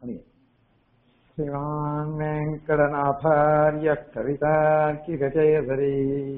श्रीमान् वेङ्कटनाथार्य कवितार्किकजयसरी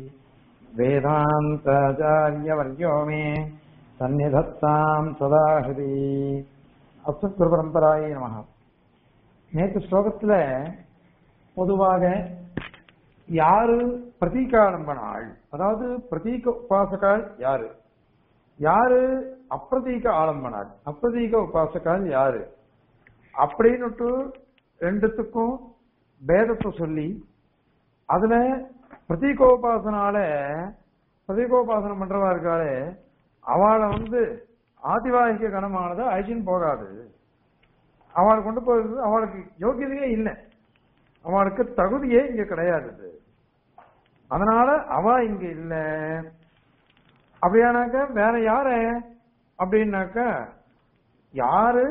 वेदान्ताचार्यवर्यो मे सन्निधत्ताम् सदा हृदि அஸ்மத் பரம்பராய நமக நேற்று ஸ்லோகத்துல பொதுவாக யாரு பிரதீகாலம்பனாள் அதாவது பிரதீக உபாசகால் யாரு யாரு அப்பிரதீக ஆலம்பனாள் அப்பிரதீக உபாசகால் யாரு அப்படின்னுட்டு ரெண்டுத்துக்கும் பேதத்தை சொல்லி அதுல பிரதீகோபாசனால பிரதீகோபாசனம் பண்றவா இருக்காளே அவளை வந்து ஆதிவாகிக கணமானது அழிச்சின்னு போகாது அவளை கொண்டு போகிறது அவளுக்கு யோகியதையே இல்லை அவளுக்கு தகுதியே இங்க கிடையாது அதனால அவ இங்க இல்ல அப்படியானாக்க வேற யார அப்படின்னாக்க யாரு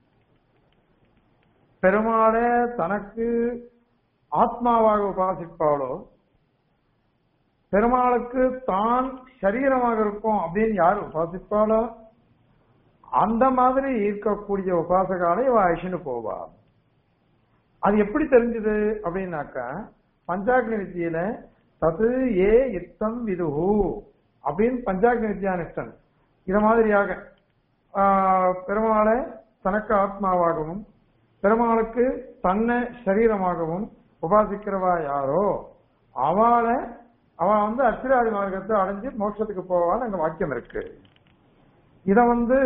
பெருமாளை தனக்கு ஆத்மாவாக உபாசிப்பாளோ பெருமாளுக்கு தான் சரீரமாக இருக்கும் அப்படின்னு யார் உபாசிப்பாளோ அந்த மாதிரி இருக்கக்கூடிய உபாசகாலை இவ அழிச்சுன்னு போவா அது எப்படி தெரிஞ்சது அப்படின்னாக்கா பஞ்சாக்னி வித்தியில தது ஏ இத்தம் விதுஹு அப்படின்னு பஞ்சாக்னி வித்யானிஷ்டன் இத மாதிரியாக பெருமாளை தனக்கு ஆத்மாவாகவும் பெருமாளுக்கு தன்னை சரீரமாகவும் உபாசிக்கிறவா யாரோ அவளை அவன் வந்து அச்சிராதி மார்க்கத்தை அடைஞ்சு மோட்சத்துக்கு போவான்னு அங்க வாக்கியம் இருக்கு இத வந்து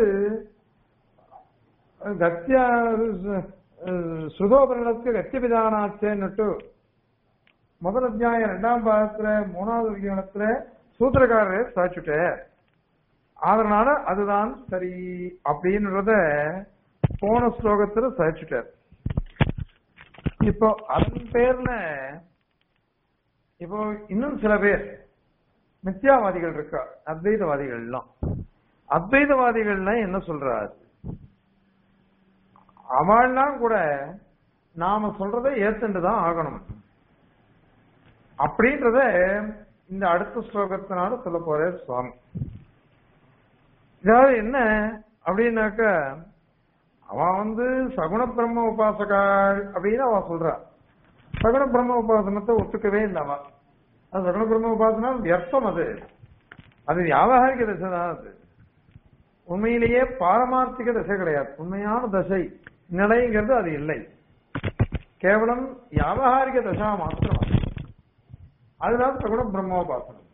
கத்தியா சுதோபரணத்துக்கு கத்திய விதானாச்சேன்னுட்டு முதல் அத்தியாயம் ரெண்டாம் பாகத்துல மூணாவது விஜயத்துல சூத்திரக்காரர் சாச்சுட்ட அதனால அதுதான் சரி அப்படின்றத போன ஸ்லோகத்துல சாய்ச்சுட்டார் இப்போ அதன் பேர்ல இப்போ இன்னும் சில பேர் மித்யாவாதிகள் இருக்கா அத்வைதவாதிகள் எல்லாம் அத்வைதவாதிகள்லாம் என்ன சொல்றாரு அவள்லாம் கூட நாம சொல்றதை ஏத்துண்டுதான் ஆகணும் அப்படின்றத இந்த அடுத்த ஸ்லோகத்தினால சொல்ல போற சுவாமி இதாவது என்ன அப்படின்னாக்க அவன் வந்து சகுண பிரம்ம உபாசகாள் அப்படின்னு அவன் சொல்றா சகுண பிரம்ம உபாசனத்தை ஒத்துக்கவே இல்லை அவன் அது சகுண பிரம்ம உபாசனா வியர்த்தம் அது அது வியாபகாரிக தசை தான் அது உண்மையிலேயே பாரமார்த்திக தசை கிடையாது உண்மையான தசை நிலைங்கிறது அது இல்லை கேவலம் வியாபகாரிக தசா மாத்திரம் அதுதான் சகுண பிரம்மோபாசனம்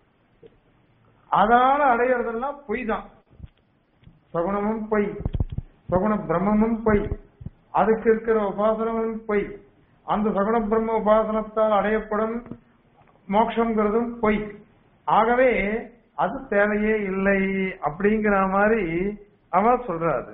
அதனால அடையிறதெல்லாம் பொய் தான் சகுணமும் பொய் சகுண பிரம்மமும் பொய் அதுக்கு இருக்கிற உபாசனமும் பொய் அந்த சகுண பிரம்ம உபாசனத்தால் அடையப்படும் மோட்சங்கிறதும் பொய் ஆகவே அது தேவையே இல்லை அப்படிங்கிற மாதிரி அவன் சொல்றாரு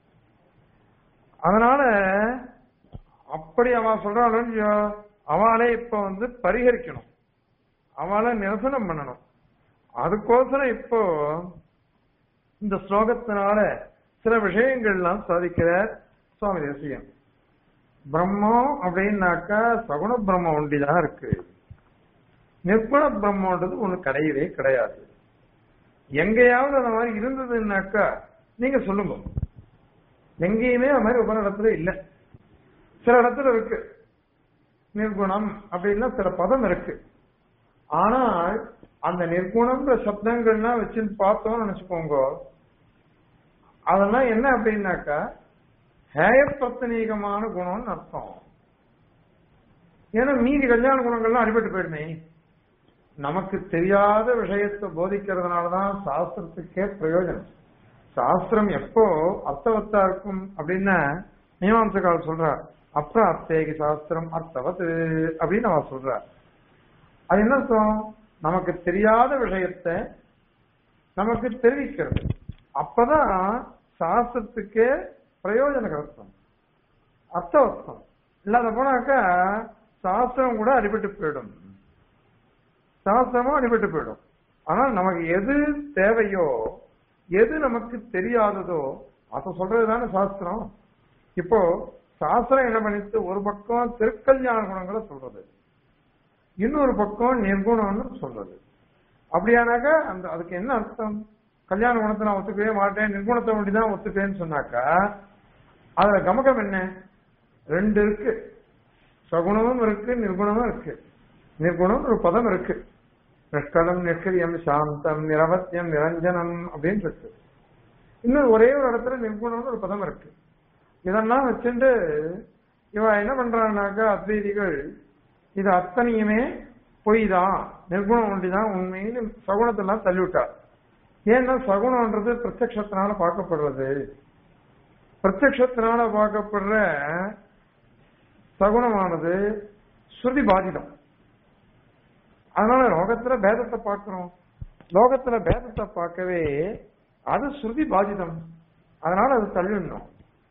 அதனால அப்படி அவன் சொல்றாள் அவளே இப்ப வந்து பரிகரிக்கணும் அவளை நிரசனம் பண்ணணும் அதுக்கோசரம் இப்போ இந்த ஸ்லோகத்தினால சில விஷயங்கள்லாம் சாதிக்கிறார் சுவாமி தேசியம் பிரம்மம் அப்படின்னாக்கா சகுண பிரம்மம் ஒண்டிதான் இருக்கு நிர்குண பிரம்மன்றது ஒண்ணு கிடையவே கிடையாது எங்கேயாவது அந்த மாதிரி இருந்ததுன்னாக்கா நீங்க சொல்லுங்க எங்கேயுமே அந்த மாதிரி உபநிடத்துல இல்ல சில இடத்துல இருக்கு நிர்குணம் அப்படின்னா சில பதம் இருக்கு ஆனால் அந்த நிர்குணம்ன்ற சப்தங்கள்லாம் வச்சு பார்த்தோம்னு நினைச்சுக்கோங்க அதெல்லாம் என்ன அப்படின்னாக்கா ஹேயப்பிரத்தனீகமான குணம்னு அர்த்தம் ஏன்னா மீதி கல்யாண குணங்கள்லாம் அடிபட்டு போயிடுமே நமக்கு தெரியாத விஷயத்தை போதிக்கிறதுனாலதான் சாஸ்திரத்துக்கே பிரயோஜனம் சாஸ்திரம் எப்போ அர்த்தவத்தா இருக்கும் அப்படின்னா மீமாம்சகால் சொல்றார் அப்புறம் அர்த்தேகி சாஸ்திரம் அர்த்தவத் அப்படின்னு அவ சொல்றார் அது என்ன அர்த்தம் நமக்கு தெரியாத விஷயத்த நமக்கு தெரிவிக்கிறது அப்பதான் சாஸ்திரத்துக்கே பிரயோஜனகரத்தம் அர்த்தவத்தம் இல்லாத போனாக்கா சாஸ்திரம் கூட அடிபட்டு போயிடும் சாஸ்திரமும் அடிபட்டு போயிடும் ஆனால் நமக்கு எது தேவையோ எது நமக்கு தெரியாததோ அதை சொல்றதுதானே சாஸ்திரம் இப்போ சாஸ்திரம் என்ன பண்ணிட்டு ஒரு பக்கம் திருக்கல்யாண குணங்களை சொல்றது இன்னொரு பக்கம் நிர்குணம்னு சொல்றது அப்படியானாக்க அந்த அதுக்கு என்ன அர்த்தம் கல்யாண குணத்தை நான் ஒத்துக்கவே மாட்டேன் நிர்குணத்தை ஒண்டிதான் ஒத்துப்பேன்னு சொன்னாக்கா அதுல கமகம் என்ன ரெண்டு இருக்கு சகுணமும் இருக்கு நிர்குணமும் இருக்கு நிர்குணம் ஒரு பதம் இருக்கு நிஷ்கலம் நிஷ்கிரியம் சாந்தம் நிரவத்தியம் நிரஞ்சனம் அப்படின்னு இருக்கு இன்னும் ஒரே ஒரு இடத்துல நிர்குணம்னு ஒரு பதம் இருக்கு இதெல்லாம் வச்சுட்டு இவன் என்ன பண்றான்னாக்கா அத்வைதிகள் இது அத்தனையுமே பொய் தான் நிர்குணம் ஒன்றிதான் உண்மைன்னு சகுனத்தெல்லாம் தள்ளிவிட்டார் ஏன்னா சகுனம்ன்றது பிரத்யக்ஷத்தினால பார்க்கப்படுறது பிரத்யக்ஷத்தினால பார்க்கப்படுற சகுனமானது ஸ்ருதி பாதிதம் அதனால லோகத்துல பேதத்தை பார்க்கிறோம் லோகத்துல பேதத்தை பார்க்கவே அது ஸ்ருதி பாதிதம் அதனால அது தள்ளிடணும்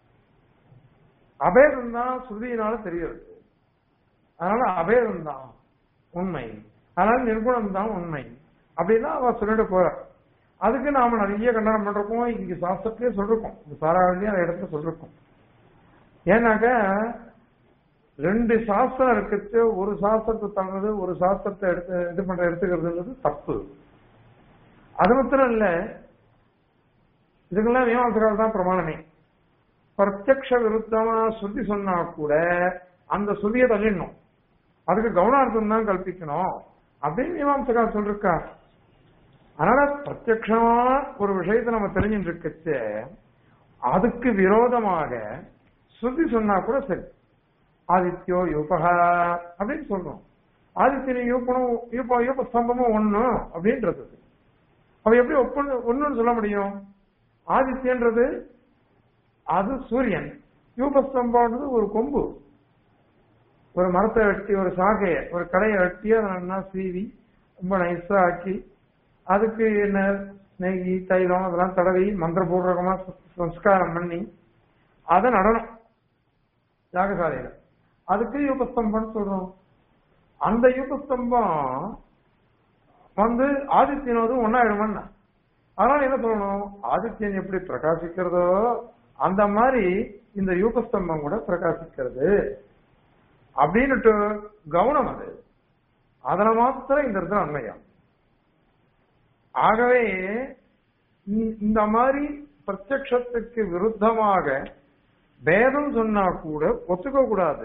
அபேதம் தான் ஸ்ருதியினால தெரிகிறது அதனால அபேதம் தான் உண்மை அதனால நிர்குணம் தான் உண்மை அப்படின்னா அவ சொல்லிட்டு போற அதுக்கு நாம நிறைய கண்டனம் பண்றோம் இங்க சாஸ்திரத்திலே சொல்லிருக்கோம் இந்த சாராவளியும் அந்த இடத்துல சொல்லிருக்கோம் ஏன்னாக்க ரெண்டு சாஸ்திரம் இருக்கிறது ஒரு சாஸ்திரத்தை தள்ளுறது ஒரு சாஸ்திரத்தை எடுத்து இது பண்ற எடுத்துக்கிறதுன்றது தப்பு அது மாத்திரம் இல்ல இதுக்கெல்லாம் மீமாசகால் தான் பிரமாணமே பிரத்யக்ஷ விருத்தமா ஸ்ருதி சொன்னா கூட அந்த ஸ்ருதியை தள்ளிடணும் அதுக்கு கவனார்த்தம் தான் கல்பிக்கணும் அப்படின்னு மீமாம்சகால் சொல்லிருக்கா அதனால பிரத்யக்ஷமா ஒரு விஷயத்தை நம்ம தெரிஞ்சுட்டு இருக்கச்சு அதுக்கு விரோதமாக ஸ்ருதி சொன்னா கூட சரி ஆதித்யோ யூபகா அப்படின்னு சொல்றோம் ஆதித்யனும் யூப்பனும் யூப்ப யூப்ப ஸ்தம்பமும் ஒண்ணு அப்படின்றது அவ எப்படி ஒப்பொண்ணு ஒண்ணுன்னு சொல்ல முடியும் ஆதித்யன்றது அது சூரியன் யூபஸ்தம்பம்ன்றது ஒரு கொம்பு ஒரு மரத்தை வெட்டி ஒரு சாகைய ஒரு கடையை வெட்டி அதை நல்லா சீவி ரொம்ப நைஸா ஆக்கி அதுக்கு என்ன நெய் தைலம் அதெல்லாம் தடவி மந்திரபூர்வகமா சம்ஸ்காரம் பண்ணி அதை நடனம் யாகசாலையில அதுக்கு யூபஸ்தம்பம்னு சொல்றோம் அந்த யூபஸ்தம்பம் வந்து ஆதித்யனோடு ஒன்னாயிடுமன்னா அதனால என்ன சொல்லணும் ஆதித்யன் எப்படி பிரகாசிக்கிறதோ அந்த மாதிரி இந்த யூபஸ்தம்பம் கூட பிரகாசிக்கிறது அப்படின்னுட்டு கவனம் அது அதன மாத்திரம் இந்த இடத்துல அண்மையம் ஆகவே இ- இந்த மாதிரி பிரத்யக்ஷத்துக்கு விருத்தமாக பேதம் சொன்னா கூட ஒத்துக்க கூடாது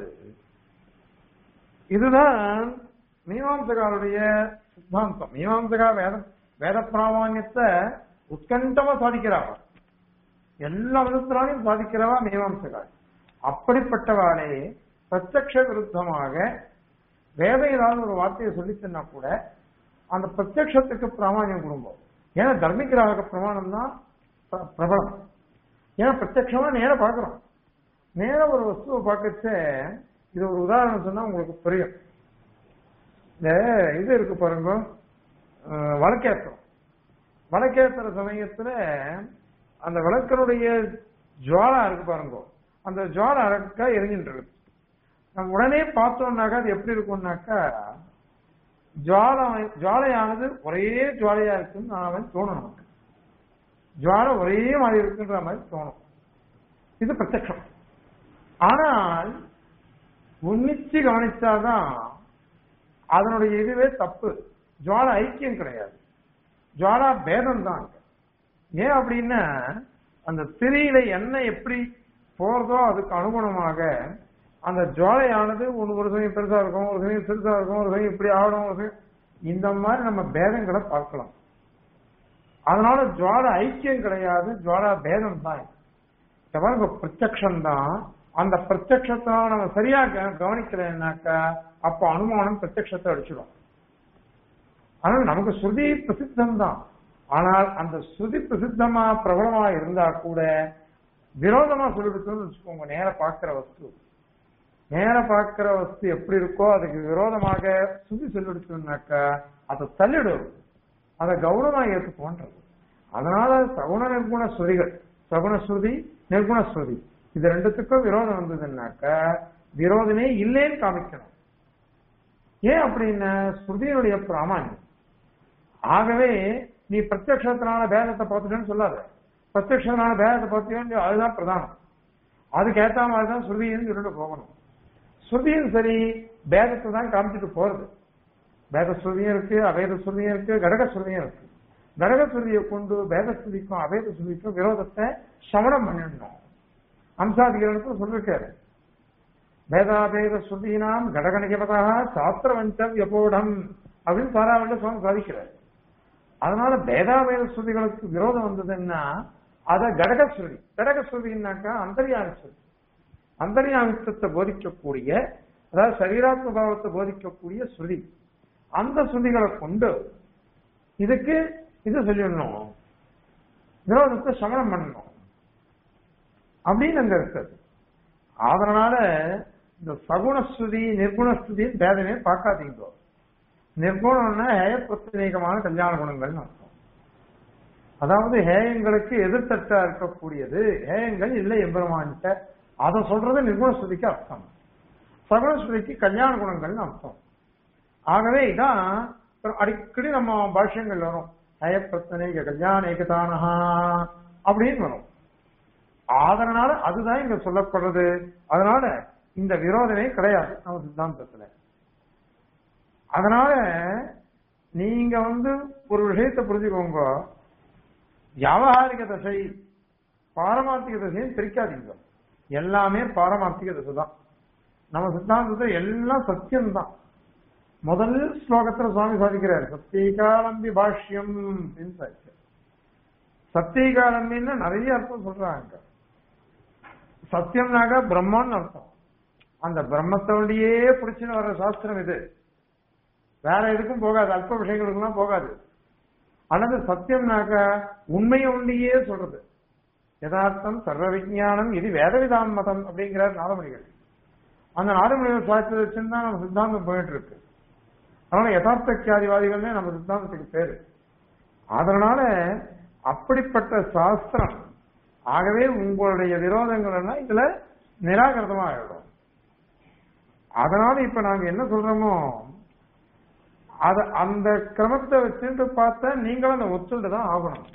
இதுதான் மீமாம்சகாருடைய சித்தாந்தம் மீமாம்சகா வேத வேத பிராமான்யத்தை உத்கண்டமா சாதிக்கிறாங்க எல்லா விதத்தினாலையும் சாதிக்கிறவா மீமாம்சகா அப்படிப்பட்டவாளே பிரத்யக்ஷ விருத்தமாக வேதம் ஏதாவது ஒரு வார்த்தையை சொல்லிச்சுன்னா கூட அந்த பிரத்யக்ஷத்துக்கு பிராமான்யம் கொடுப்போம் ஏன்னா தர்மிகிராக பிரமாணம் தான் பிர- பிரபலம் ஏன்னா பிரத்யக்ஷமா நேர பார்க்கிறோம் நேர ஒரு வஸ்துவை பார்க்கச்ச இது ஒரு உதாரணம் சொன்னா உங்களுக்கு புரியும் இந்த இது இருக்கு பாருங்க அஹ், வழக்கேற்றம் வழக்கேற்றுற சமயத்துல அந்த விளக்கனுடைய ஜுவாலா இருக்கு பாருங்க அந்த ஜுவாலா அழகா எரிஞ்சுட்டு இருக்கு நம்ம உடனே பார்த்தோம்னாக்கா அது எப்படி இருக்கும்னாக்கா ஜுவாலை ஜுவாலையானது ஒரே ஜுவாலையா இருக்குன்னு நான் தோணும் நமக்கு ஜுவாலை ஒரே மாதிரி இருக்குன்ற மாதிரி தோணும் இது பிரத்யக்ஷம் ஆனால் உன்னிச்சு கவனிச்சாதான் அதனுடைய இதுவே தப்பு ஜுவாலா ஐக்கியம் கிடையாது ஜுவாலா பேதம் தான் அங்க. ஏன் அப்படின்னா அந்த திரியில எண்ணெய் எப்படி போறதோ அதுக்கு அனுகுணமாக அந்த ஜுவாலையானது ஒன்று ஒரு சமயம் பெருசா இருக்கும் ஒரு சமயம் சிறுசா இருக்கும் ஒரு சமயம் இப்படி ஆகணும் ஒரு சமயம் இந்த மாதிரி நம்ம பேதங்களை பார்க்கலாம் அதனால ஜுவால ஐக்கியம் கிடையாது ஜுவாலா பேதம் தான் இந்த பாருங்க பிரத்யக்ஷம் தான் அந்த பிரத்யக்ஷத்தால நம்ம சரியா க- கவனிக்கலைன்னாக்கா அப்ப அனுமானம் பிரத்யக்ஷத்தை அடிச்சிடும் ஆனால் நமக்கு ஸ்ருதி பிரசித்தம் தான் ஆனால் அந்த ஸ்ருதி பிரசித்தமா பிரபலமா இருந்தா கூட விரோதமா சொல்லிடுச்சோன்னு வச்சுக்கோங்க நேர பார்க்கிற வஸ்து நேர பார்க்கிற வஸ்து எப்படி இருக்கோ அதுக்கு விரோதமாக ஸ்ருதி சொல்லிடுச்சோம்னாக்கா அதை தள்ளிடும் அதை கௌரவமா ஏற்றுக்கோன்றது அதனால சகுண நிர்குண ஸ்ருதிகள் சகுண ஸ்ருதி நிர்குண ஸ்ருதி இது ரெண்டுத்துக்கும் விரோதம் வந்ததுன்னாக்கா விரோதமே இல்லைன்னு காமிக்கணும் ஏன் அப்படின்னா ஸ்ருதியினுடைய பிராமான்யம் ஆகவே நீ பிரத்யக்ஷத்தினால பேதத்தை பார்த்துட்டேன்னு சொல்லாத பிரத்யக்ஷத்தினால பேதத்தை பார்த்தியோ அதுதான் பிரதானம் அதுக்கு ஏத்த மாதிரி தான் ஸ்ருதின்னு சொல்லிட்டு போகணும் ஸ்ருதியும் சரி பேதத்தை தான் காமிச்சிட்டு போறது வேத ஸ்ருதியும் இருக்கு அவேத ஸ்ருதியும் இருக்கு கடக ஸ்ருதியும் இருக்கு கடக ஸ்ருதியை கொண்டு வேத ஸ்ருதிக்கும் அவேத ஸ்ருதிக்கும் விரோதத்தை சமணம் பண்ணிடணும் அம்சாதிகாரத்தில் சொல்லிருக்காரு வேதாபேத ஸ்ருதீனாம் கடகணிகபதா சாஸ்திரவஞ்சம் எப்போடம் அப்படின்னு சாராவளில சுவாமி சாதிக்கிறார் அதனால வேதாபேத ஸ்ருதிகளுக்கு விரோதம் வந்ததுன்னா அத கடகஸ்ருதி கடகஸ்ருதினாக்கா அந்தரியாக ஸ்ருதி அந்தரியாமித்தத்தை போதிக்கக்கூடிய அதாவது சரீராத்ம பாவத்தை போதிக்கக்கூடிய ஸ்ருதி அந்த ஸ்ருதிகளை கொண்டு இதுக்கு இது சொல்லிடணும் விரோதத்தை சமணம் பண்ணணும் அப்படின்னு அங்க இருக்குது அதனால இந்த சகுணஸ்துதி நிர்குணஸ்துதி பேதமே பார்க்காதீங்க நிர்குணம்னா ஹேயப்பிரத்தினேகமான கல்யாண குணங்கள்னு அர்த்தம் அதாவது ஹேயங்களுக்கு எதிர்த்தட்டா இருக்கக்கூடியது ஹேயங்கள் இல்லை எம்பெருமான்கிட்ட அதை சொல்றது நிர்குணஸ்துதிக்கு அர்த்தம் சகுணஸ்துதிக்கு கல்யாண குணங்கள்னு அர்த்தம் ஆகவே இதான் அடிக்கடி நம்ம பாஷ்யங்கள் வரும் ஹயப்பிரத்தனை கல்யாண ஏகதானஹா அப்படின்னு வரும் அதனால அதுதான் இங்க சொல்லப்படுறது அதனால இந்த விரோதமே கிடையாது நம்ம சித்தாந்தத்துல அதனால நீங்க வந்து ஒரு விஷயத்தை புரிஞ்சுக்கோங்க வியாபகாரிக தசை பாரமார்த்திக தசையும் பிரிக்காதீங்க எல்லாமே பாரமார்த்திக தசை தான் நம்ம சித்தாந்தத்தை எல்லாம் சத்தியம்தான் முதல் ஸ்லோகத்துல சுவாமி சாதிக்கிறார் சத்தியகாலம்பி பாஷ்யம் அப்படின்னு சாதிக்கிறார் சத்தியகாலம்பின்னு நிறைய அர்த்தம் சொல்றாங்க சத்தியம்னாக பிரம்மன்னு அர்த்தம் அந்த பிரம்மத்தோடையே பிடிச்சுன்னு வர்ற சாஸ்திரம் இது வேற எதுக்கும் போகாது அல்ப விஷயங்களுக்குலாம் போகாது அல்லது சத்தியம்னாக்க உண்மையை ஒன்றியே சொல்றது யதார்த்தம் சர்வ விஜயானம் இது வேதவிதாம் மதம் அப்படிங்கிறார் நாதமணிகள் அந்த நாதமணிகள் சாட்சியத்தை வச்சுதான் நம்ம சித்தாந்தம் போயிட்டு இருக்கு அதனால யதார்த்தியாதிவாதிகள் நம்ம சித்தாந்தத்துக்கு பேரு அதனால அப்படிப்பட்ட சாஸ்திரம் ஆகவே உங்களுடைய விரோதங்கள் எல்லாம் இதுல நிராகரிதமா ஆயிடும் அதனால இப்ப நாங்க என்ன சொல்றோமோ அத அந்த கிரமத்தை வச்சுட்டு பார்த்தா நீங்களும் அந்த ஒத்துண்டு தான் ஆகணும்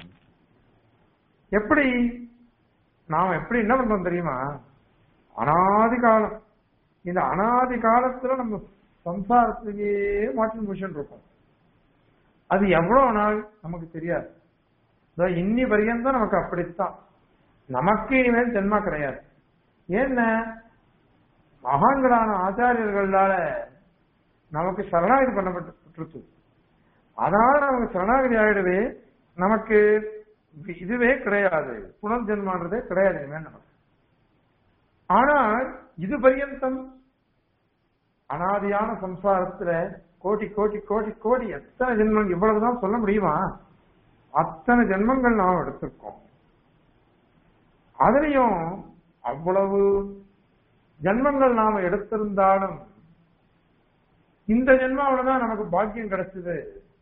எப்படி நாம எப்படி என்ன பண்றோம் தெரியுமா அனாதி காலம் இந்த அனாதி காலத்துல நம்ம சம்சாரத்திலேயே மாற்றி முடிச்சுட்டு இருக்கோம் அது எவ்வளவு நாள் நமக்கு தெரியாது இன்னி பரியந்தம் நமக்கு அப்படித்தான் நமக்கு இனிமேல் ஜென்மா கிடையாது ஏன்னா மகான்களான ஆச்சாரியர்களால நமக்கு சரணாகதி பண்ணப்பட்டு அதனால நமக்கு சரணாகதி ஆயிடுவே நமக்கு இதுவே கிடையாது புனர்ஜென்மான்றதே கிடையாது இனிமேல் நமக்கு ஆனால் இது பரியந்தம் அனாதியான சம்சாரத்துல கோடி கோடி கோடி கோடி எத்தனை ஜென்மம் இவ்வளவுதான் சொல்ல முடியுமா அத்தனை ஜென்மங்கள் நாம் எடுத்திருக்கோம் அதுலயும் அவ்வளவு ஜென்மங்கள் நாம எடுத்திருந்தாலும் இந்த ஜென்மாவிலதான் நமக்கு பாக்கியம் கிடைச்சது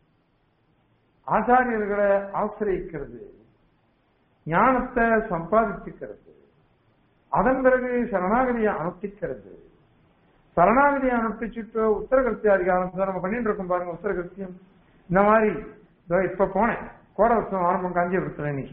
ஆச்சாரியர்களை ஆசிரியிக்கிறது ஞானத்தை சம்பாதிச்சுக்கிறது அதன் பிறகு சரணாகதியை அனுஷ்டிக்கிறது சரணாகதியை அனுஷ்டிச்சுட்டு உத்தரகத்தியாதிகாரம் நம்ம பண்ணிட்டு இருக்கோம் பாருங்க உத்தரகத்தியம் இந்த மாதிரி இப்ப போனேன் கோட வருஷம் ஆரம்பம் காஞ்சிபுரத்துல இன்னைக்கு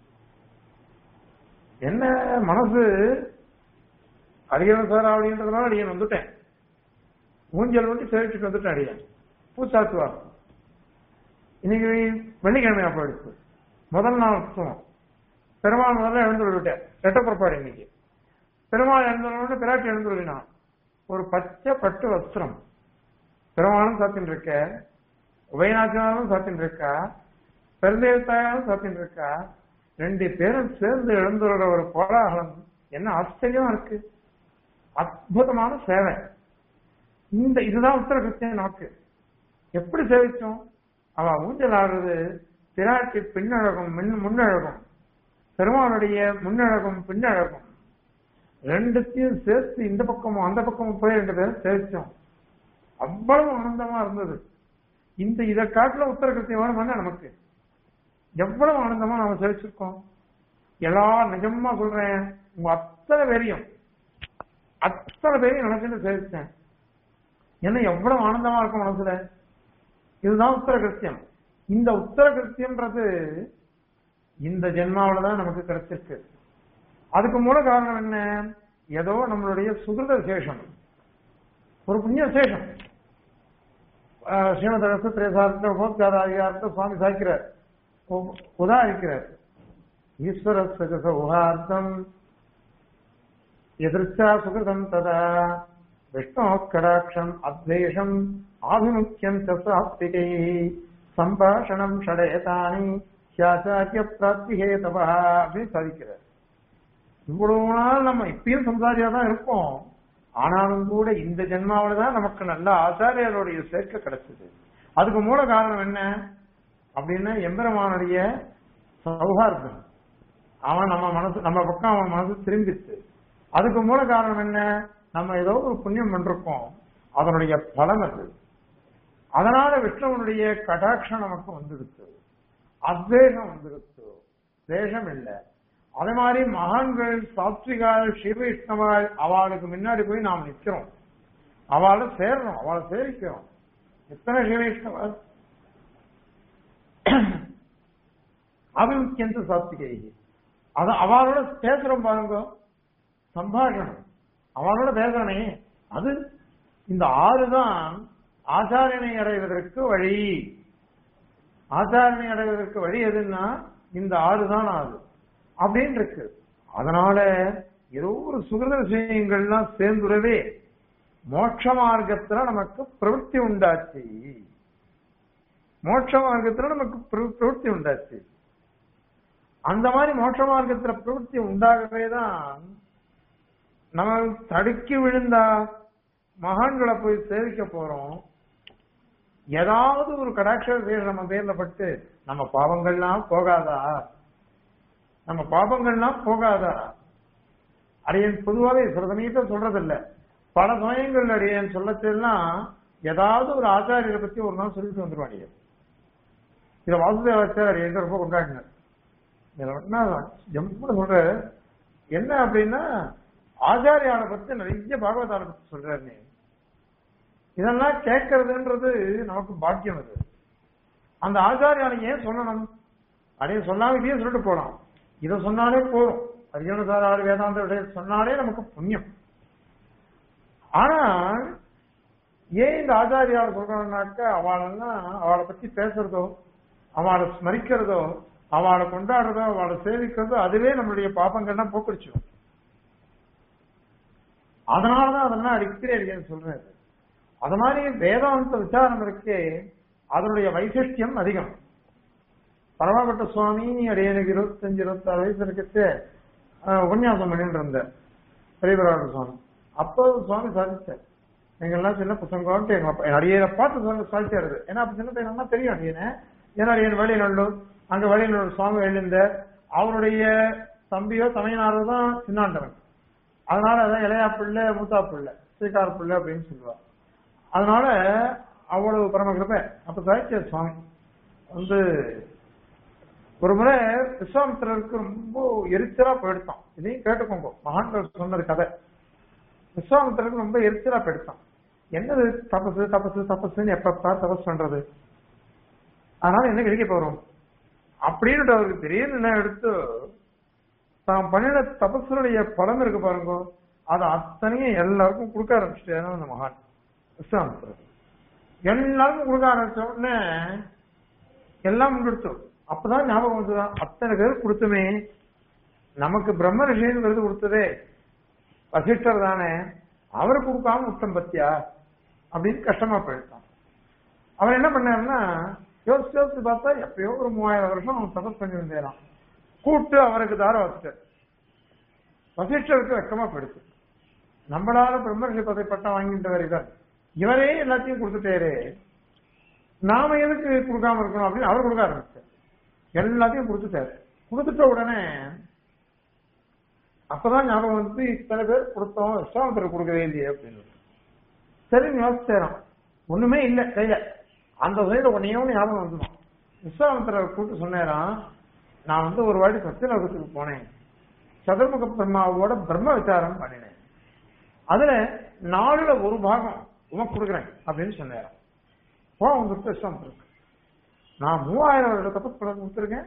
என்ன மனசு அடியன் சார் அப்படின்றதுனால அடியன் வந்துட்டேன் ஊஞ்சல் மட்டும் சேவிச்சுட்டு வந்துட்டேன் அடியன் பூச்சாத்துவார் இன்னைக்கு வெள்ளிக்கிழமை போயிடுச்சு முதல் நாள் உற்சவம் பெருமாள் முதல்ல எழுந்து விட்டேன் ரெட்ட புறப்பாடு இன்னைக்கு பெருமாள் எழுந்தோட பிராட்டி எழுந்து விழினான் ஒரு பச்சை பட்டு வஸ்திரம் பெருமாளும் சாத்தின்னு இருக்க உபயநாச்சினாலும் சாத்தின்னு இருக்கா பெருந்தேவத்தாயாலும் சாத்தின்னு இருக்கா ரெண்டு பேரும் சேர்ந்து எழுந்துள்ள ஒரு கோலாகலம் என்ன ஆச்சரியமா இருக்கு அற்புதமான சேவை இந்த இதுதான் உத்தர கிறிஸ்திய நாக்கு எப்படி சேவிச்சோம் அவ ஊஞ்சல் ஆடுறது பிராட்டி பின்னழகும் மின் முன்னழகும் பெருமானுடைய முன்னழகும் பின்னழகும் ரெண்டுத்தையும் சேர்த்து இந்த பக்கமும் அந்த பக்கமும் போய் ரெண்டு பேரும் சேவிச்சோம் அவ்வளவு ஆனந்தமா இருந்தது இந்த இதை காட்டுல உத்தர கிறிஸ்தியமான பண்ண நமக்கு எவ்வளவு ஆனந்தமா நாம சேவிச்சிருக்கோம் எல்லா நிஜமா சொல்றேன் உங்க அத்தனை பேரையும் அத்தனை பேரையும் நினைச்சுட்டு சேவிச்சேன் என்ன எவ்வளவு ஆனந்தமா இருக்கும் மனசுல இதுதான் உத்தர கிருத்தியம் இந்த உத்தர கிருத்தியம்ன்றது இந்த ஜென்மாவில தான் நமக்கு கிடைச்சிருக்கு அதுக்கு மூல காரணம் என்ன ஏதோ நம்மளுடைய சுகிருத சேஷம் ஒரு புண்ணிய சேஷம் ஸ்ரீமத ரசத்திரேசார்த்த உபோத்காராதிகாரத்தை சுவாமி சாய்க்கிறார் உதாரிக்கிறார் ஈஸ்வர சகச உகார்த்தம் எதிர்ச்சா சுகிருதம் ததா விஷ்ணோ கடாட்சம் அத்வேஷம் ஆபிமுக்கியம் சாத்விகை சம்பாஷணம் ஷடேதானி சியாச்சாரிய பிராப்திஹேதவா அப்படின்னு சாதிக்கிறார் இவ்வளவு நாள் நம்ம இப்பயும் சம்சாரியா தான் இருப்போம் ஆனாலும் கூட இந்த ஜென்மாவில தான் நமக்கு நல்ல ஆச்சாரியருடைய சேர்க்கை கிடைச்சது அதுக்கு மூல காரணம் என்ன அப்படின்னா எம்பெருமானுடைய சௌஹார்தம் அவன் நம்ம மனசு நம்ம பக்கம் அவன் மனசு திரும்பிச்சு அதுக்கு மூல காரணம் என்ன நம்ம ஏதோ ஒரு புண்ணியம் பண்றோம் அதனுடைய பலன் அது அதனால விஷ்ணுவனுடைய கடாட்சம் நமக்கு வந்துடுச்சு அத்வேஷம் வந்துடுச்சு தேசம் இல்லை அதே மாதிரி மகான்கள் சாத்விகால் ஸ்ரீவைஷ்ணவால் அவளுக்கு முன்னாடி போய் நாம் நிக்கிறோம் அவளை சேரணும் அவளை சேரிக்கிறோம் எத்தனை ஸ்ரீவைஷ்ணவால் அபிமுக்கியந்த சாத்விகை அது அவளோட பேசுறோம் பாருங்க சம்பாஷணம் அவளோட பேசுறனே அது இந்த ஆறு தான் ஆச்சாரியனை அடைவதற்கு வழி ஆச்சாரியனை அடைவதற்கு வழி எதுன்னா இந்த ஆறு தான் ஆறு அப்படின்னு இருக்கு அதனால ஏதோ ஒரு சுகிருத விஷயங்கள்லாம் சேர்ந்துடவே மோட்ச மார்க்கத்துல நமக்கு பிரவൃத்தி உண்டாச்சு மோட்ச மார்க்கத்துல நமக்கு பிர- பிரவೃத்தி உண்டாச்சு அந்த மாதிரி மோட்ச மார்க்கத்துல பிரவೃத்தி உண்டாகவே தான் நம்ம தடுக்கி விழுந்தா மகான்களை போய் சேவிக்க போறோம் ஏதாவது ஒரு கடாட்ச பேர் நம்ம பேர்ல பட்டு நம்ம பாவங்கள்லாம் போகாதா நம்ம பாபங்கள்லாம் போகாதா அடியன் பொதுவாகவே சில சமயத்தை சொல்றதில்ல பல சமயங்கள் அடியன் சொல்லச்செல்லாம் ஏதாவது ஒரு ஆச்சாரியரை பத்தி ஒரு நாள் சொல்லிட்டு வந்துருவான் அடியன் இத வாசுதேவாச்சார் அடியன் ரொம்ப கொண்டாடினார் இதுல என்ன ஜம்முன்னு சொல்ற என்ன அப்படின்னா ஆச்சாரியாரை பத்தி நிறைய பாகவதாரை பத்தி சொல்றாரு நீ இதெல்லாம் கேட்கறதுன்றது நமக்கு பாக்கியம் அது அந்த ஆச்சாரியாரை ஏன் சொல்லணும் அப்படியே சொல்லாம இதையே சொல்லிட்டு போலாம் இதை சொன்னாலே போதும் அர்ஜுனசார ஆறு வேதாந்த விடயம் சொன்னாலே நமக்கு புண்ணியம் ஆனா ஏன் இந்த ஆச்சாரியார் சொல்றாங்கனாக்க அவளெல்லாம் அவளை பத்தி பேசுறதோ அவளை ஸ்மரிக்கிறதோ அவளை கொண்டாடுறதோ அவளை சேவிக்கிறதோ அதுவே நம்மளுடைய பாப்பங்கள்லாம் போக்கடிச்சிடும் அதனாலதான் அதெல்லாம் அடிக்கடி அடிக்கடி சொல்றேன் அது மாதிரி வேதாந்த விசாரம் இருக்கே அதனுடைய வைசிஷ்டியம் அதிகம் பரவாப்பட்ட சுவாமி அடியனுக்கு இருபத்தஞ்சு இருபத்தாறு வயசு இருக்கிறது உபன்யாசம் பண்ணிட்டு இருந்தேன் பெரியபராட சுவாமி அப்போ சுவாமி சாதிச்சார் எங்கெல்லாம் சின்ன பசங்க எங்க அப்பா அடியனை பார்த்து சுவாமி சாதிச்சாரு ஏன்னா அப்ப சின்ன பையனா தெரியும் அடியனை ஏன்னா அடியன் வெளிநல்லூர் அங்க வெளிநல்லூர் சுவாமி எழுந்த அவருடைய தம்பியோ தமையனாரோ தான் சின்னாண்டவன் அதனால அதான் இளையா பிள்ளை மூத்தா பிள்ளை ஸ்ரீகார பிள்ளை அப்படின்னு சொல்லுவார் அதனால அவ்வளவு பரமகிருப்ப அப்ப சாதிச்சார் சுவாமி வந்து ஒரு முறை விஸ்வாமித்திரருக்கு ரொம்ப எரிச்சலா போயிடுத்தான் இதையும் கேட்டுக்கோங்க மகான்கள் சொன்னது கதை விஸ்வாமித்திரருக்கு ரொம்ப எரிச்சலா போயிடுத்தான் என்னது தபசு தபசு தபசுன்னு எப்பப்பா தபஸ் பண்றது அதனால என்ன கிடைக்க போறோம் அப்படின்னு அவருக்கு திடீர்னு என்ன எடுத்து தான் பண்ணின தபசுடைய பலம் இருக்கு பாருங்க அது அத்தனையும் எல்லாருக்கும் கொடுக்க ஆரம்பிச்சிட்டாரு அந்த மகான் விஸ்வாமித்திரர் எல்லாருக்கும் கொடுக்க ஆரம்பிச்ச உடனே எல்லாம் முன்னெடுத்தோம் அப்பதான் ஞாபகம் வந்துதான் அத்தனை பேர் கொடுத்துமே நமக்கு பிரம்ம ரிஷின்னு விருது கொடுத்ததே வசிஷ்டர் தானே அவர் கொடுக்காம முத்தம் பத்தியா அப்படின்னு கஷ்டமா போயிட்டான் அவர் என்ன பண்ணாருன்னா யோசிச்சு யோசிச்சு பார்த்தா எப்பயோ ஒரு மூவாயிரம் வருஷம் அவன் தபஸ் பண்ணி வந்தேரான் கூப்பிட்டு அவருக்கு தார வசிஷ்டர் வசிஷ்டருக்கு வெக்கமா போயிடுச்சு நம்மளால பிரம்மரிஷி பதவி பட்டம் வாங்கிட்டவர் இவர் இவரே எல்லாத்தையும் கொடுத்துட்டாரு நாம எதுக்கு கொடுக்காம இருக்கணும் அப்படின்னு அவர் கொடுக்க ஆரம்பிச்சார் எல்லாத்தையும் கொடுத்துட்டாரு கொடுத்துட்ட உடனே அப்பதான் ஞாபகம் வந்து இத்தனை பேர் கொடுத்தோம் விஸ்வாமத்தர் கொடுக்கவே இல்லையே அப்படின்னு சரி யோசிச்சேரான் ஒண்ணுமே இல்ல கையில அந்த சைடு ஒன்னையே ஒண்ணு ஞாபகம் வந்துடும் விஸ்வாமத்தரை கூப்பிட்டு சொன்னேரான் நான் வந்து ஒரு வாட்டி சத்தியலோகத்துக்கு போனேன் சதுர்முக பிரம்மாவோட பிரம்ம விசாரம் பண்ணினேன் அதுல நாலுல ஒரு பாகம் உமக்கு கொடுக்குறேன் அப்படின்னு சொன்னேன் கோவம் வந்துட்டு விஸ்வாமத்தருக்கு நான் மூவாயிரம் வருட தபஸ் பண்ண கொடுத்துருக்கேன்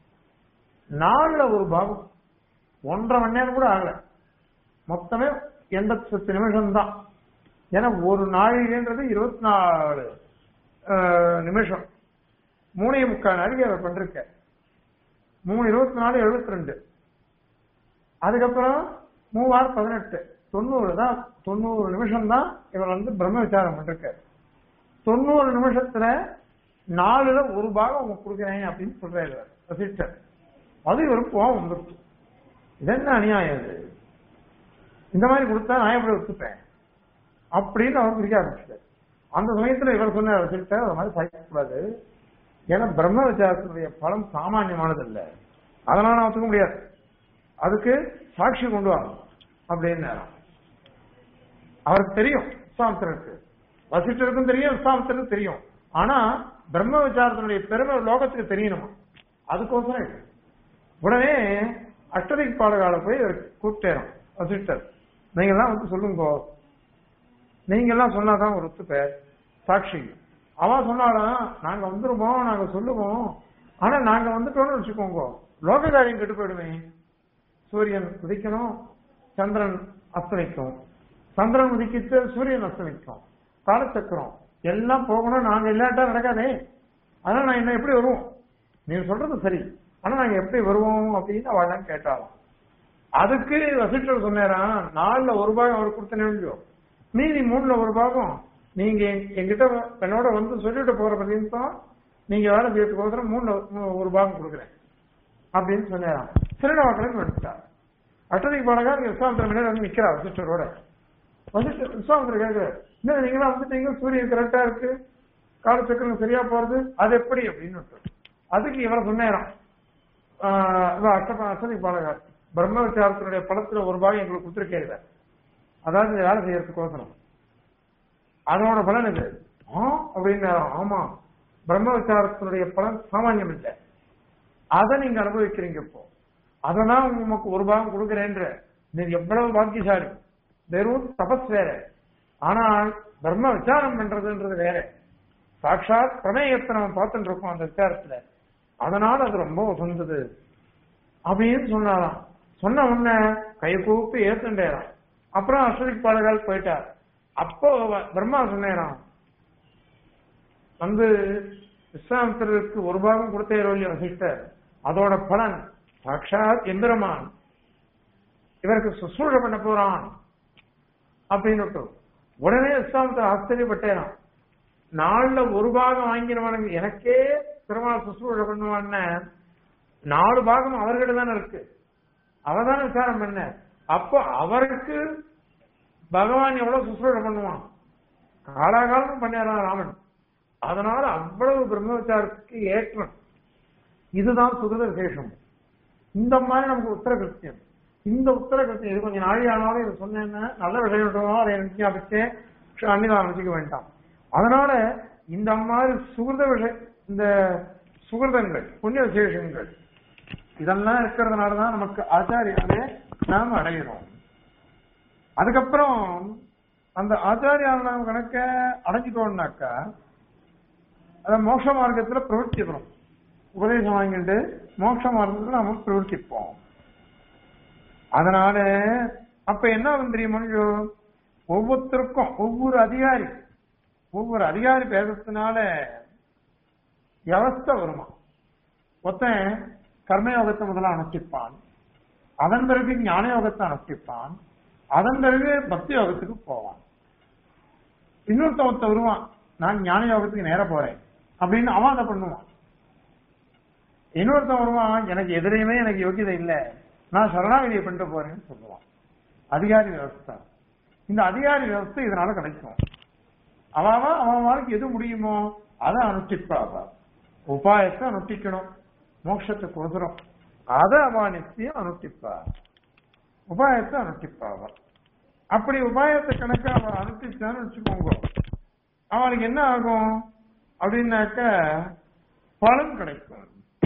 நாலுல ஒரு பாகம் ஒன்றரை மணி நேரம் கூட ஆகல மொத்தமே எண்பத்தி பத்து நிமிஷம் தான் ஏன்னா ஒரு நாழிகைன்றது இருபத்தி நாலு அஹ், நிமிஷம் மூணே முக்கால் நாளைக்கு அவர் பண்ணிருக்க மூணு இருபத்தி நாலு எழுபத்தி ரெண்டு அதுக்கப்புறம் மூவார் பதினெட்டு தொண்ணூறு தான் தொண்ணூறு நிமிஷம் தான் இவர் வந்து பிரம்ம விசாரம் பண்ணிருக்காரு தொண்ணூறு நிமிஷத்துல நாலுல ஒரு பாகம் உங்களுக்கு கொடுக்குறேன் அப்படின்னு சொல்றாரு வசிஷ்டர் அது இவருக்கு கோவம் வந்துருச்சு இது என்ன அநியாயம் இது இந்த மாதிரி கொடுத்தா நான் எப்படி ஒத்துப்பேன் அப்படின்னு அவர் பிடிக்க ஆரம்பிச்சிட்டார் அந்த சமயத்துல இவர் சொன்னார் வசிஷ்டர் அது மாதிரி சாய்க்கக்கூடாது ஏன்னா பிரம்ம விசாரத்தினுடைய பலம் சாமானியமானது இல்லை அதனால நான் ஒத்துக்க முடியாது அதுக்கு சாட்சி கொண்டு வாங்க அப்படின்னு அவருக்கு தெரியும் விஸ்வாமித்திரருக்கு வசிஷ்டருக்கும் தெரியும் விஸ்வாமித்திரருக்கும் தெரியும் ஆனா பிரம்ம விசாரத்தினுடைய பெருமை லோகத்துக்கு தெரியணுமா அதுக்கோசரம் இது. உடனே அஷ்டதிக் பாடகால போய் இவர் கூப்பிட்டேரும் வசிஷ்டர் நீங்க எல்லாம் வந்து சொல்லுங்க நீங்க எல்லாம் சொன்னாதான் ஒரு ஒத்து பேர் சாட்சி அவன் சொன்னாலும் நாங்க வந்துருவோம் நாங்க சொல்லுவோம் ஆனா நாங்க வந்துட்டோம்னு வச்சுக்கோங்க லோக காரியம் கெட்டு போயிடுமே சூரியன் உதிக்கணும் சந்திரன் அஸ்தமிக்கும் சந்திரன் உதிக்கிட்டு சூரியன் அஸ்தமிக்கும் காலச்சக்கரம் எல்லாம் போகணும் நாங்க இல்லாட்டா நடக்காதே அதனால நான் என்ன எப்படி வருவோம் நீங்க சொல்றது சரி ஆனா நாங்க எப்படி வருவோம் அப்படின்னு அவள் கேட்டாலும் அதுக்கு வசிஷ்டர் சொன்னாராம் நாலுல ஒரு பாகம் அவர் கொடுத்த இல்லையோ மீதி மூணுல ஒரு பாகம் நீங்க எங்க- எங்கிட்ட என்னோட வந்து சொல்லிட்டு போற பர்யந்தம் நீங்க வேலை செய்யறதுக்கு ஒருத்தர் மூணுல மூ- ஒரு பாகம் கொடுக்குறேன் அப்படின்னு சொன்னாராம் சிறட வாக்கில் எடுத்துட்டார் அட்டதிக்கு பாடகா விஸ்வாமித்திர முன்னாடி வந்து நிக்கிறார் வசிஷ்டரோட வசிஷ்டர் விஸ்வாமித்திர கேட்கிறார் என்ன நீங்களாம் வந்துட்டீங்க சூரியன் கரெக்டா இருக்கு காலச்சக்கரம் சரியா போறது அது எப்படி அப்படின்னு அதுக்கு இவரை சொன்னேராம் அஷ்டதி பாலகர் பிரம்ம விசாரத்தினுடைய படத்துல ஒரு பாகம் எங்களுக்கு கொடுத்துருக்கேன் அதாவது இந்த வேலை செய்யறதுக்கோசரம் அதனோட பலன் இது ஆ அப்படின்னு ஆமா பிரம்ம விசாரத்தினுடைய பலன் சாமானியம் இல்லை அதை நீங்க அனுபவிக்கிறீங்க இப்போ அததான் உமக்கு ஒரு பாகம் கொடுக்குறேன்ற நீங்க எவ்வளவு பாக்கியசாலி வெறும் தபஸ் வேற ஆனால் பிரம்ம விசாரம் பண்றதுன்றது வேற சாட்சாத் பிரமேயத்தை நம்ம பார்த்துட்டு இருக்கோம் அந்த விசாரத்துல அதனால அது ரொம்ப உசந்தது அப்படின்னு சொன்னாராம் சொன்ன உடனே கை கூப்பி ஏத்துண்டேராம் அப்புறம் அஸ்வதிக் பாலகால் போயிட்டார் அப்போ வ- பிரம்மா சொன்னேராம் வந்து விஸ்வாமித்திரருக்கு ஒரு பாகம் கொடுத்தேரோ இல்லையோ வசிஷ்டர் அதோட பலன் சாட்சாத் எந்திரமான் இவருக்கு சுசூழ பண்ண போறான் அப்படின்னு உடனே விஸ்வாமித்திரர் ஆச்சரியப்பட்டேராம் நாலுல ஒரு பாகம் வாங்கினவனுக்கு எனக்கே பெருமாள் சுசூழ பண்ணுவான்னு நாலு பாகம் அவர்கிட்ட தானே இருக்கு அவர்தானே விசாரம் பண்ண அப்போ அவருக்கு பகவான் எவ்வளவு சுசூழ பண்ணுவான் காலாகாலம் பண்ணியாரான் ராமன் அதனால அவ்வளவு பிரம்ம விசாரத்துக்கு ஏற்றம் இதுதான் சுகிருத விசேஷம் இந்த மாதிரி நமக்கு உத்தர கிருத்தியம் இந்த உத்தர கிருத்தியம் இது கொஞ்சம் நாழி ஆனாலும் இது சொன்னேன்னா நல்ல விஷயம் விட்டோமோ அதை எனக்கு ஞாபகத்தே அன்னிதான் நினைச்சுக்க வேண்டாம் அதனால இந்த மாதிரி சுகிருத விஷய இந்த சுகிருதங்கள் புண்ணிய விசேஷங்கள் இதெல்லாம் இருக்கிறதுனாலதான் நமக்கு ஆச்சாரியாவே நாம் அடைகிறோம் அதுக்கப்புறம் அந்த ஆச்சாரியால் நாம் கணக்க அடைஞ்சிட்டோம்னாக்கா அத மோட்ச மார்க்கத்துல பிரவர்த்திக்கணும் உபதேசம் வாங்கிட்டு மோட்ச மார்க்கத்துல நம்ம பிரவர்த்திப்போம் அதனால அப்ப என்ன ஆகும் தெரியுமா ஒவ்வொருத்தருக்கும் ஒவ்வொரு அதிகாரி ஒவ்வொரு அதிகாரி பேசுறதுனால வியவஸ்தை வருமா ஒருத்தன் கர்மயோகத்தை முதல்ல அனுஷ்டிப்பான் அதன் பிறகு ஞான யோகத்தை அனுஷ்டிப்பான் அதன் பிறகு பக்தி யோகத்துக்கு போவான் இன்னொருத்தன் ஒருத்தன் வருவான் நான் ஞான யோகத்துக்கு நேர போறேன் அப்படின்னு அவன் அதை பண்ணுவான் இன்னொருத்தன் வருவான் எனக்கு எதிரையுமே எனக்கு யோகியதை இல்லை நான் சரணாகதியை பண்ணிட்டு போறேன்னு சொல்லுவான் அதிகாரி வியவஸ்தை இந்த அதிகாரி வியவஸ்தை இதனால கிடைக்கும் அவன் அவன் வாழ்க்கை எது முடியுமோ அதை அனுஷ்டிப்பா உபாயத்தை அனுஷ்டிக்கணும் மோட்சத்துக்கு உதரும் அதை அவன் நிச்சயம் அனுஷ்டிப்பா உபாயத்தை அனுஷ்டிப்பா அவன் அப்படி உபாயத்தை கணக்கு அவன் அனுஷ்டிச்சான்னு வச்சுக்கோங்க அவனுக்கு என்ன ஆகும் அப்படின்னாக்க பலன் கிடைக்கும்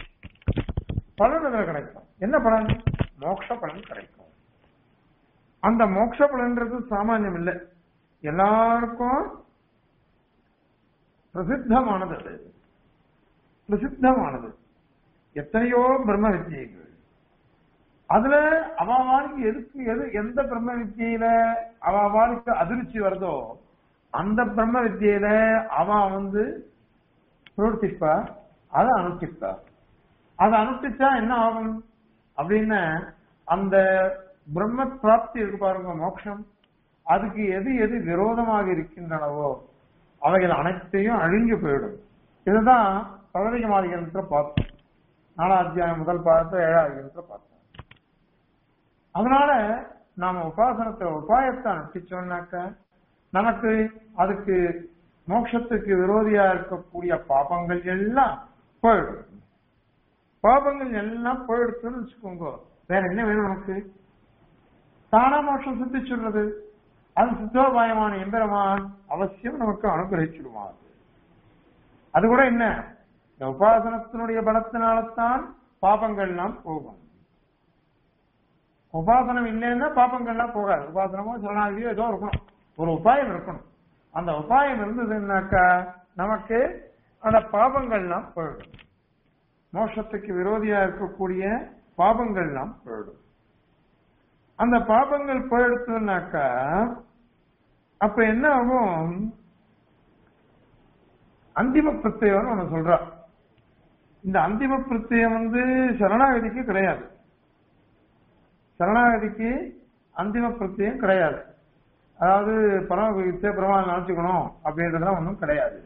பலன் அதுல கிடைக்கும் என்ன பலன் மோட்ச பலன் கிடைக்கும் அந்த மோட்ச பலன்றது சாமானியம் இல்லை எல்லாருக்கும் பிரசித்தமானது அது பிரசித்தமானது எத்தனையோ பிரம்ம வித்தியைகள் அதுல அவளுக்கு எதுக்கு எது எந்த பிரம்ம வித்தியில அவளுக்கு அதிர்ச்சி வருதோ அந்த பிரம்ம வித்தியில அவன் வந்து பிரவர்த்திப்பா அதை அனுஷ்டிப்பா அதை அனுஷ்டிச்சா என்ன ஆகும் அப்படின்னு அந்த பிரம்ம பிராப்தி இருக்கு பாருங்க மோட்சம் அதுக்கு எது எது விரோதமாக இருக்கின்றனவோ அவைகள் அனைத்தையும் அழிஞ்சு போயிடும் இதுதான் பதவிக மாதிரிகளத்துல பார்த்தோம் நாலாம் அத்தியாயம் முதல் பாடத்தை ஏழாவது அதிகாரத்துல பார்த்தோம் அதனால நாம உபாசனத்தை உபாயத்தை அனுப்பிச்சோம்னாக்க நமக்கு அதுக்கு மோட்சத்துக்கு விரோதியா இருக்கக்கூடிய பாபங்கள் எல்லாம் போயிடும் பாபங்கள் எல்லாம் போயிடுச்சுன்னு வச்சுக்கோங்க வேற என்ன வேணும் நமக்கு தானா மோட்சம் சித்திச்சுடுறது அது சித்தோபாயமான எம்பெருமான் அவசியம் நமக்கு அனுகிரகிச்சுடுவார் அது கூட என்ன இந்த உபாசனத்தினுடைய பலத்தினால்தான் பாபங்கள்லாம் போகும் உபாசனம் இல்லைன்னா பாப்பங்கள்லாம் போகாது உபாசனமோ சரணாகியோ ஏதோ இருக்கணும் ஒரு உபாயம் இருக்கணும் அந்த உபாயம் இருந்ததுன்னாக்கா நமக்கு அந்த பாபங்கள்லாம் போயிடும் மோட்சத்துக்கு விரோதியா இருக்கக்கூடிய பாபங்கள்லாம் போயிடும் அந்த பாபங்கள் போயிடுத்துனாக்கா அப்ப என்ன ஆகும் அந்திம பிரத்யம் ஒண்ணு சொல்றா இந்த அந்திம பிரத்யம் வந்து சரணாகதிக்கு கிடையாது சரணாகதிக்கு அந்திம பிரத்யம் கிடையாது அதாவது பரம பிரமா நினைச்சுக்கணும் அப்படின்றதுலாம் ஒன்றும் கிடையாது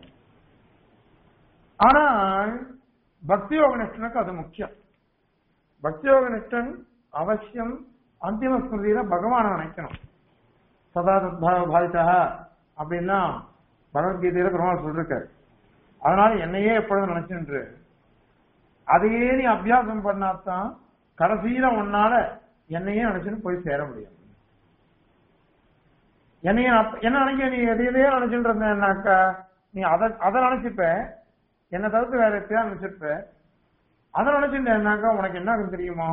ஆனால் பக்தி யோக நிஷ்டனுக்கு அது முக்கியம் பக்தி யோக நிஷ்டன் அவசியம் அந்திம ஸ்மிருதியில பகவானை நினைக்கணும் சதா தத்பாவ பாவிதா அப்படின்னா பகவத்கீதையில பெருமாள் சொல்லிருக்காரு அதனால என்னையே எப்பொழுதும் நினைச்சுன்று அதையே நீ அபியாசம் பண்ணாதான் கடைசியில உன்னால என்னையே நினைச்சுன்னு போய் சேர முடியும் என்னைய அப்ப- என்ன நினைக்க நீ எதையதையே நினைச்சுட்டு இருந்தேன்னாக்கா நீ அதை அதை நினைச்சுப்ப என்ன தவிர்த்து வேற எப்பயா நினைச்சிருப்ப அதை நினைச்சுட்டேன்னாக்கா உனக்கு என்ன ஆகும் தெரியுமா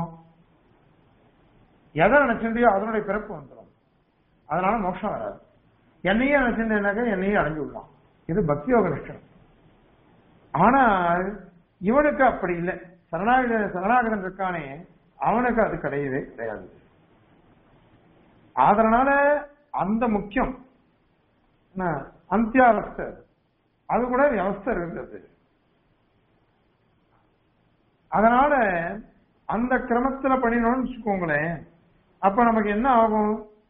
எதை நினைச்சுட்டியோ அதனுடைய பிறப்பு வந்துடும் அதனால மோட்சம் வராது என்னையே நினைச்சிருந்தேன்னாக்கா என்னையே அடைஞ்சு விடலாம் இது பக்தி யோக நிஷ்டம் ஆனால் இவனுக்கு அப்படி இல்லை சரணாகத சரணாகதன் இருக்கானே அவனுக்கு அது கிடையவே கிடையாது அதனால அந்த முக்கியம் என்ன, அந்தியாவஸ்தை அது கூட வியவஸ்தை இருந்தது அதனால அந்த கிரமத்துல பண்ணினோம்னு வச்சுக்கோங்களேன் அப்ப நமக்கு என்ன ஆகும்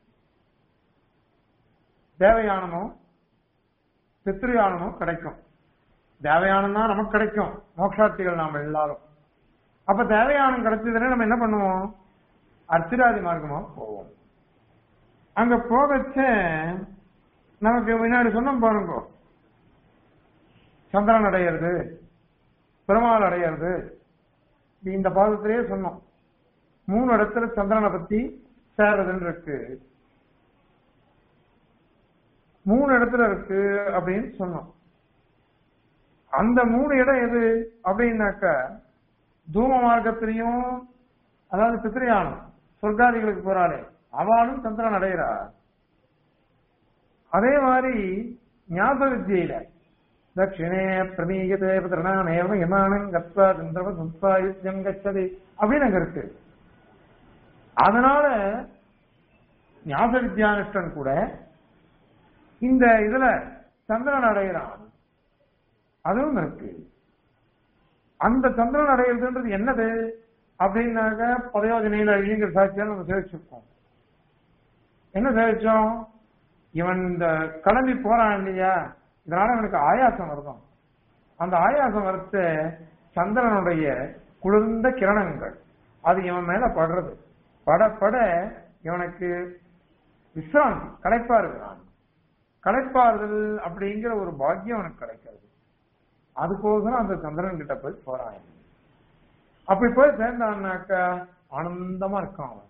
தேவயானமோ பித்ருயானமோ கிடைக்கும் தேவயானம் தான் நமக்கு கிடைக்கும் மோட்சார்த்திகள் நாம எல்லாரும் அப்ப தேவயானம் கிடைச்சதுன்னா நம்ம என்ன பண்ணுவோம் அர்ச்சிராதி மார்க்கமா போவோம் அங்க போகச்ச நமக்கு முன்னாடி சொன்னோம் பாருங்க சந்திரன் அடையிறது பெருமாள் அடையிறது இந்த பாதத்திலேயே சொன்னோம் மூணு இடத்துல சந்திரனை பத்தி சேர்றதுன்னு இருக்கு மூணு இடத்துல இருக்கு அப்படின்னு சொன்னோம் அந்த மூணு இடம் எது அப்படின்னாக்க தூம மார்க்கத்திலையும் அதாவது பித்திரியானம் சொர்க்காதிகளுக்கு போறாளே அவளும் சந்திரன் அடைகிறா அதே மாதிரி ஞாப வித்தியில தட்சிணே பிரமீகதே பிரணாமேவ யமானம் கத்வா சந்திரவ சம்பாயுஜம் கச்சதி அப்படின்னு அங்க இருக்கு அதனால ஞாப வித்யானிஷ்டன் கூட இந்த இதுல சந்திரன் அடைகிறான் அதுவும் இருக்கு அந்த சந்திரன் அடைகிறதுன்றது என்னது அப்படின்னாக்க பதயோஜனையில அழிங்கிற சாட்சியால் நம்ம சேவிச்சிருக்கோம் என்ன சேவிச்சோம் இவன் இந்த கிளம்பி போறான் இல்லையா இதனால அவனுக்கு ஆயாசம் வருதான் அந்த ஆயாசம் வரத்த சந்திரனுடைய குளிர்ந்த கிரணங்கள் அது இவன் மேல படுறது பட பட இவனுக்கு விசிராந்தி களைப்பா இருக்கிறான் களைப்பாறுதல் அப்படிங்கிற ஒரு பாக்கியம் அவனுக்கு கிடைக்கிறது அதுக்கோசரம் அந்த சந்திரன் கிட்ட போய் போறான் அப்படி போய் சேர்ந்தான்னாக்கா ஆனந்தமா இருக்கான் அவன்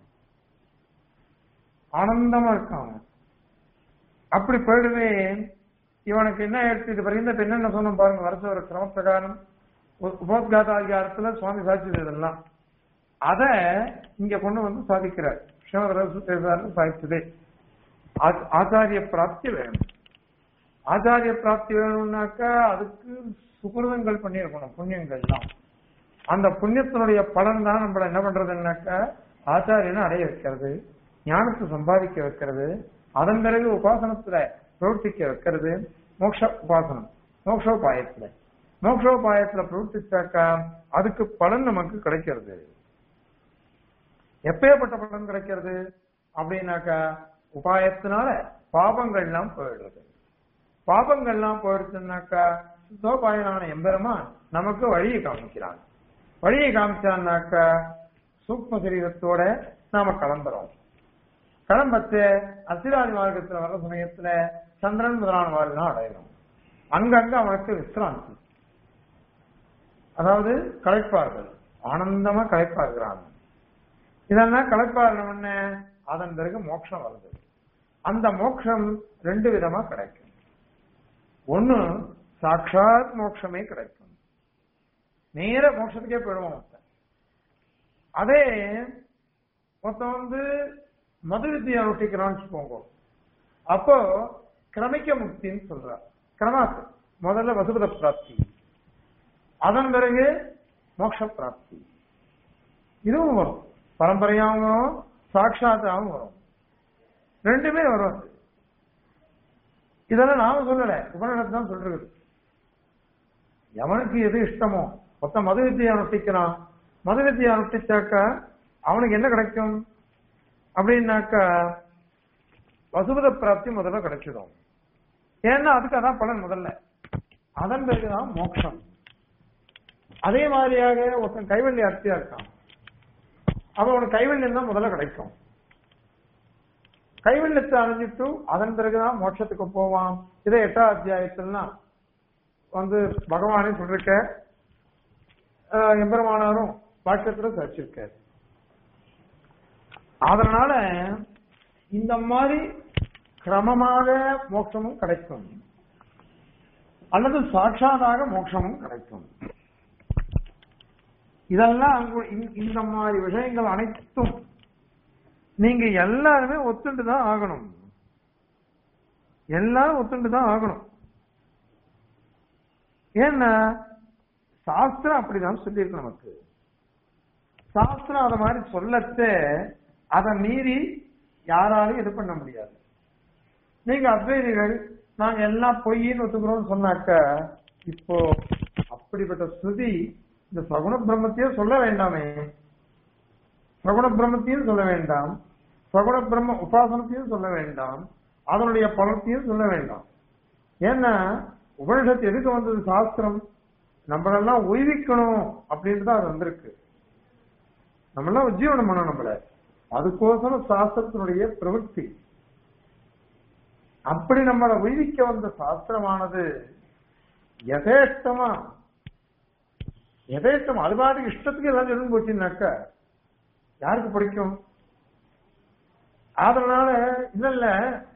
ஆனந்தமா இருக்கான் அவன் அப்படி போயிடுவே இவனுக்கு என்ன எடுத்து இது வரைக்கும் இப்ப என்னென்ன சொன்னோம் பாருங்க வருஷ ஒரு கிரம பிரகாரம் உபோத்காதாதிகாரத்துல சுவாமி சாட்சி இதெல்லாம் அத இங்க கொண்டு வந்து சாதிக்கிறார் ஸ்ரீமத் சாதிச்சதே ஆ- ஆச்சாரிய பிராப்தி வேணும் ஆச்சாரிய பிராப்தி வேணும்னாக்கா அதுக்கு சுகிருதங்கள் பண்ணியிருக்கணும் புண்ணியங்கள்லாம் அந்த புண்ணியத்தினுடைய பலன் தான் நம்மள என்ன பண்றதுன்னாக்கா ஆச்சாரியனை அடைய வைக்கிறது ஞானத்தை சம்பாதிக்க வைக்கிறது அதன் பிறகு உபாசனத்துல பிரவர்த்திக்க வைக்கிறது மோக்ஷ உபாசனம் மோக்ஷோபாயத்துல மோக்ஷோபாயத்துல பிரவர்த்திச்சாக்கா அதுக்கு பலன் நமக்கு கிடைக்கிறது எப்பேற்பட்ட பலன் கிடைக்கிறது அப்படின்னாக்கா உபாயத்தினால பாபங்கள்லாம் போயிடுறது பாபங்கள்லாம் போயிடுச்சுன்னாக்கா சோபாயனான எம்பெருமான் நமக்கு வழியை காமிக்கிறான் வழியை காமிச்சான்னாக்கா சூக்ம சரீரத்தோட நாம கிளம்புறோம் கிளம்பத்து அசிராதி மார்க்கத்துல வர சமயத்துல சந்திரன் முதலான வாழ்லாம் அடையணும் அங்கங்க அவனுக்கு விசிராந்தி அதாவது களைப்பார்கள் ஆனந்தமா களைப்பாகிறான் இதெல்லாம் களைப்பாருன்னு அதன் பிறகு மோட்சம் வருது அந்த மோட்சம் ரெண்டு விதமா கிடைக்கும் ஒண்ணு சாட்சாத் மோட்சமே கிடைக்கும் நேர மோட்சத்துக்கே போயிடுவோம் ஒருத்தன் அதே ஒருத்தன் வந்து மது வித்தியை அனுஷ்டிக்கிறான்னு வச்சுக்கோங்க அப்போ கிரமிக்க முக்தின்னு சொல்றார் கிரமாத்து முதல்ல வசுபத பிராப்தி அதன் பிறகு மோட்ச பிராப்தி இதுவும் வரும் பரம்பரையாகவும் வரும் சாட்சாத்தாகவும் வரும் ரெண்டுமே வரும் அது. இதெல்லாம் நாம சொல்லல உபநிடத்து தான் சொல்றது எவனுக்கு எது இஷ்டமோ மொத்த மது வித்தியை அனுஷ்டிக்கிறான் மது வித்தியை அனுஷ்டிச்சாக்கா அவனுக்கு என்ன கிடைக்கும் அப்படின்னாக்கா வசுபத பிராப்தி முதல்ல கிடைச்சிடும் ஏன்னா அதுக்கு அதான் பலன் முதல்ல அதன் பிறகுதான் மோட்சம் அதே மாதிரியாக ஒருத்தன் கைவல்லி அர்த்தியா இருக்கான் அவன் அவனுக்கு கைவல்யம் தான் முதல்ல கிடைக்கும் கைவல்யத்தை அடைஞ்சிட்டு அதன் பிறகுதான் மோட்சத்துக்கு போவான் இதே எட்டாம் அத்தியாயத்திலாம் வந்து பகவானே சொல்லிருக்க ஆஹ் எம்பெருமானாரும் வாக்கியத்துல சரிச்சிருக்காரு அதனால இந்த மாதிரி கிரமமாக மோட்சமும் கிடைக்கும் அல்லது சாட்சாதாக மோட்சமும் கிடைக்கும் இதெல்லாம் அங்கு இந்த- இந்த மாதிரி விஷயங்கள் அனைத்தும் நீங்க எல்லாருமே ஒத்துண்டு தான் ஆகணும் எல்லாரும் ஒத்துண்டு தான் ஆகணும் ஏன்னா சாஸ்திரம் அப்படிதான் சொல்லியிருக்கு நமக்கு சாஸ்திரம் அத மாதிரி சொல்லத்தே அதை மீறி யாராலையும் இது பண்ண முடியாது நீங்க அத்வைதிகள் நாங்க எல்லாம் பொய்ன்னு ஒத்துக்கிறோம்னு சொன்னாக்க இப்போ அப்படிப்பட்ட ஸ்ருதி இந்த சகுண பிரம்மத்தையே சொல்ல வேண்டாமே சகுண பிரம்மத்தையும் சொல்ல வேண்டாம் சகுண பிரம்ம உபாசனத்தையும் சொல்ல வேண்டாம் அதனுடைய பலத்தையும் சொல்ல வேண்டாம் ஏன்னா உபனிஷத்து எதுக்கு வந்தது சாஸ்திரம் நம்மளெல்லாம் உய்விக்கணும் அப்படின்ட்டு தான் அது வந்திருக்கு நம்மளாம் உஜ்ஜீவனம் பண்ணணும் நம்மள அதுக்கோசரம் சாஸ்திரத்தினுடைய பிரவൃத்தி அப்படி நம்மளை உய்விக்க வந்த சாஸ்திரமானது யதேஷ்டமா யதேஷ்டம் அது பாட்டுக்கு இஷ்டத்துக்கு எல்லாம் சொல்லி போச்சுன்னாக்கா யாருக்கு பிடிக்கும் அதனால இல்ல இல்ல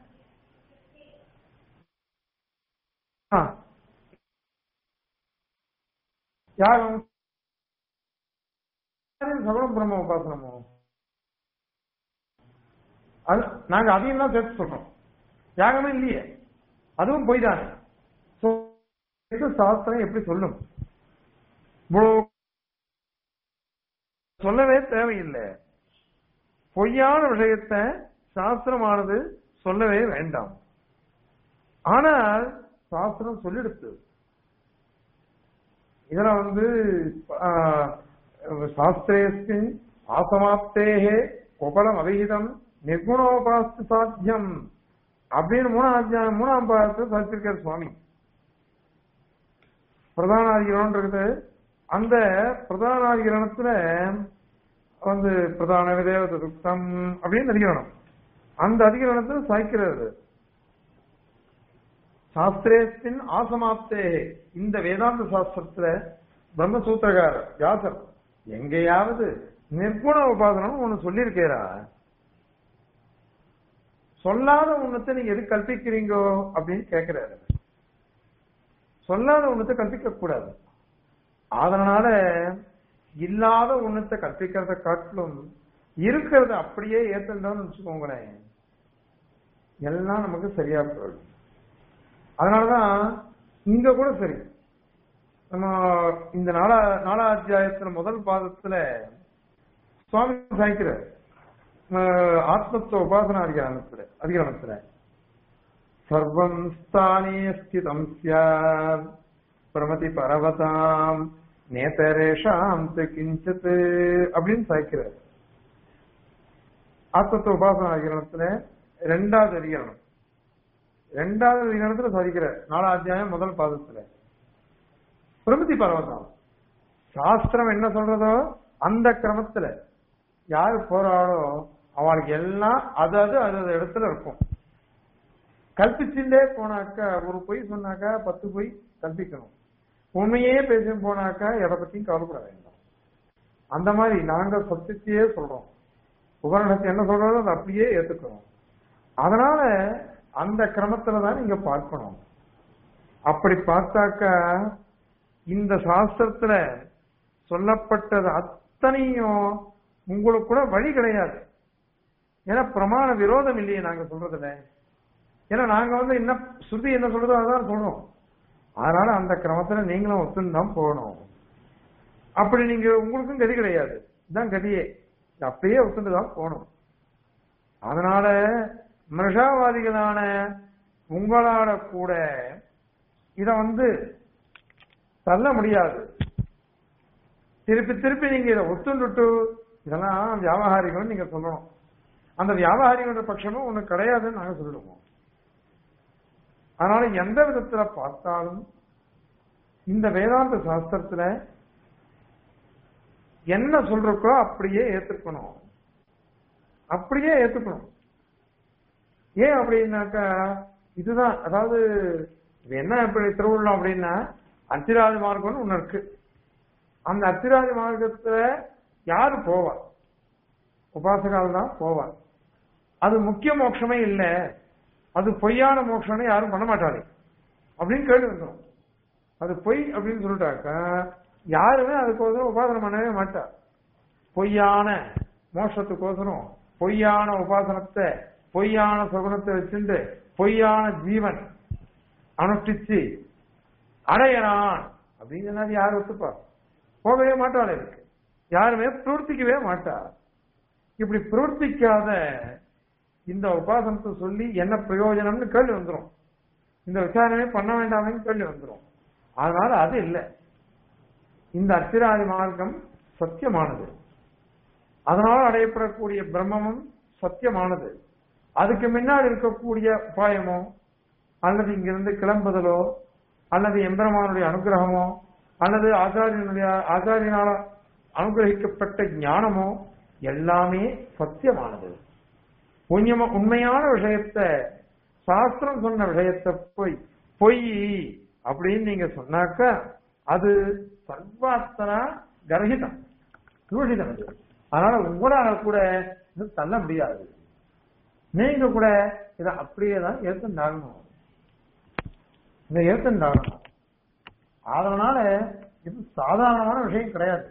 ஆ. யாரும் சகுண பிரம்ம உபாசனமோ அது நாங்க அதையும் தான் சேர்த்து சொல்றோம் யாகமே இல்லையே அதுவும் பொய் தானே So, இது சாஸ்திரம் எப்படி சொல்லும் இவ்வளவு சொல்லவே தேவையில்லை பொய்யான விஷயத்தை சாஸ்திரமானது சொல்லவே வேண்டாம் ஆனால் சாஸ்திரம் சொல்லிடுத்து இதுல வந்து ஆஹ், சாஸ்திரேஸ்மின் ஆசமாப்தேகே கோபலம் அவிகிதம் நிர்குணோபாஸ்து சாத்தியம் அப்படின்னு மூணாம் அத்தியாயம் மூணாம் பாகத்தை சாதிச்சிருக்கார் சுவாமி பிரதானாதிகரணம் இருக்குது அந்த பிரதானாதிகரணத்துல வந்து பிரதான விதேவத துக்தம் அப்படின்னு அதிகரணம் அந்த அதிகரணத்தை சாய்க்கிறது சாஸ்திரேஸ்மின் ஆசமாப்தே இந்த வேதாந்த சாஸ்திரத்துல பிரம்மசூத்திரகாரர் வியாசர் எங்கேயாவது நிர்குண உபாசனம் ஒண்ணு சொல்லியிருக்கேரா சொல்லாத ஒண்ணத்தை நீங்க எது கல்பிக்கிறீங்கோ அப்படின்னு கேட்கிறாரு சொல்லாத ஒண்ணத்தை கற்பிக்க கூடாது அதனால இல்லாத ஒண்ணத்தை கற்பிக்கிறத காட்டிலும் இருக்கிறத அப்படியே ஏத்துட்டோம்னு வச்சுக்கோங்களேன் எல்லாம் நமக்கு சரியா போயிடும் அதனாலதான் இங்க கூட சரி நம்ம இந்த நாலா நாலா அத்தியாயத்துல முதல் பாதத்துல சுவாமி சாய்க்கிறார் அஹ் ஆத்மத்துவ உபாசன அதிகாரத்துல அதிகாரத்துல சர்வம் ஸ்தானே ஸ்திதம் சியாத் பிரமதி பரவதாம் நேதரேஷாம் து கிஞ்சித் அப்படின்னு சாய்க்கிறார் ஆத்மத்துவ உபாசன அதிகரணத்துல ரெண்டாவது அதிகரணம் ரெண்டாவது அதிகரணத்துல சாதிக்கிற நாலாம் அத்தியாயம் முதல் பாதத்துல பிரமிதி பர்வதம் சாஸ்திரம் என்ன சொல்றதோ அந்த கிரமத்துல யாரு போறாளோ அவளுக்கு எல்லாம் அது அது அது அது இடத்துல இருக்கும் கல்பிச்சுட்டே போனாக்கா ஒரு பொய் சொன்னாக்கா பத்து பொய் கல்பிக்கணும் உண்மையே பேசி போனாக்கா எதை பத்தியும் கவலைப்பட வேண்டாம் அந்த மாதிரி நாங்க சத்தியத்தையே சொல்றோம் உபரணத்தை என்ன சொல்றதோ அதை அப்படியே ஏத்துக்கிறோம் அதனால அந்த கிரமத்துல தான் நீங்க பார்க்கணும் அப்படி பார்த்தாக்கா இந்த சாஸ்திரத்துல சொல்லப்பட்டது அத்தனையும் உங்களுக்கு கூட வழி கிடையாது ஏன்னா பிரமாண விரோதம் இல்லையே நாங்க சொல்றதுல ஏன்னா நாங்க வந்து என்ன ஸ்ருதி என்ன சொல்றதோ அதான் சொல்றோம் அதனால அந்த கிரமத்துல நீங்களும் ஒத்துன்னு தான் போகணும் அப்படி நீங்க உங்களுக்கும் கதி கிடையாது இதுதான் கதியே அப்படியே ஒத்துட்டு தான் போகணும் அதனால மிருஷாவாதிகளான உங்களால கூட இத வந்து தள்ள முடியாது திருப்பி திருப்பி நீங்க இதை ஒத்துண்டுட்டு இதெல்லாம் வியாபாரிகள் நீங்க சொல்லணும் அந்த வியாபாரிகளோட பட்சமும் ஒண்ணு கிடையாதுன்னு நாங்க சொல்லிடுவோம் அதனால எந்த விதத்துல பார்த்தாலும் இந்த வேதாந்த சாஸ்திரத்துல என்ன சொல்றக்கோ அப்படியே ஏத்துக்கணும் அப்படியே ஏத்துக்கணும் ஏன் அப்படின்னாக்கா இதுதான் அதாவது இது என்ன இப்படி திருவிழா அப்படின்னா அத்திராஜ மார்க்கம்னு ஒண்ணு இருக்கு அந்த அத்திராஜ மார்க்கத்துல யாரு போவா உபாசகால் தான் போவா அது முக்கிய மோட்சமே இல்ல அது பொய்யான மோட்சம்னு யாரும் பண்ண மாட்டாரு அப்படின்னு கேள்வி வந்துடும் அது பொய் அப்படின்னு சொல்லிட்டாக்கா யாருமே அதுக்கோசரம் உபாசனை பண்ணவே மாட்டா பொய்யான மோட்சத்துக்கோசரம் பொய்யான உபாசனத்தை பொய்யான சகுனத்தை வச்சுண்டு பொய்யான ஜீவன் அனுஷ்டிச்சு அடையறான் அப்படின்னு சொன்னா யார் ஒத்துப்பா போகவே மாட்டாள் இருக்கு யாருமே பிரவர்த்திக்கவே மாட்டா இப்படி பிரவர்த்திக்காத இந்த உபாசனத்தை சொல்லி என்ன பிரயோஜனம்னு கேள்வி வந்துரும் இந்த விசாரணை பண்ண வேண்டாம்னு கேள்வி வந்துரும் அதனால அது இல்லை இந்த அத்திராதி மார்க்கம் சத்தியமானது அதனால அடையப்படக்கூடிய பிரம்மமும் சத்தியமானது அதுக்கு முன்னாடி இருக்கக்கூடிய உபாயமோ அல்லது இங்கிருந்து கிளம்புதலோ அல்லது எம்பெருமானுடைய அனுகிரகமோ அல்லது ஆச்சாரியனுடைய ஆச்சாரியனால அனுகிரகிக்கப்பட்ட ஞானமோ எல்லாமே சத்தியமானது உண்மையமா உண்மையான விஷயத்தை சாஸ்திரம் சொன்ன விஷயத்தை போய் பொய் அப்படின்னு நீங்க சொன்னாக்க அது சர்வாத்தனா கர்ஹிதம் தூஷிதம் அது அதனால உங்களால கூட இது தள்ள முடியாது நீங்க கூட இதை அப்படியே தான் ஏற்றுண்டாகணும் இதை ஏற்றுண்டாகணும் அதனால இது சாதாரணமான விஷயம் கிடையாது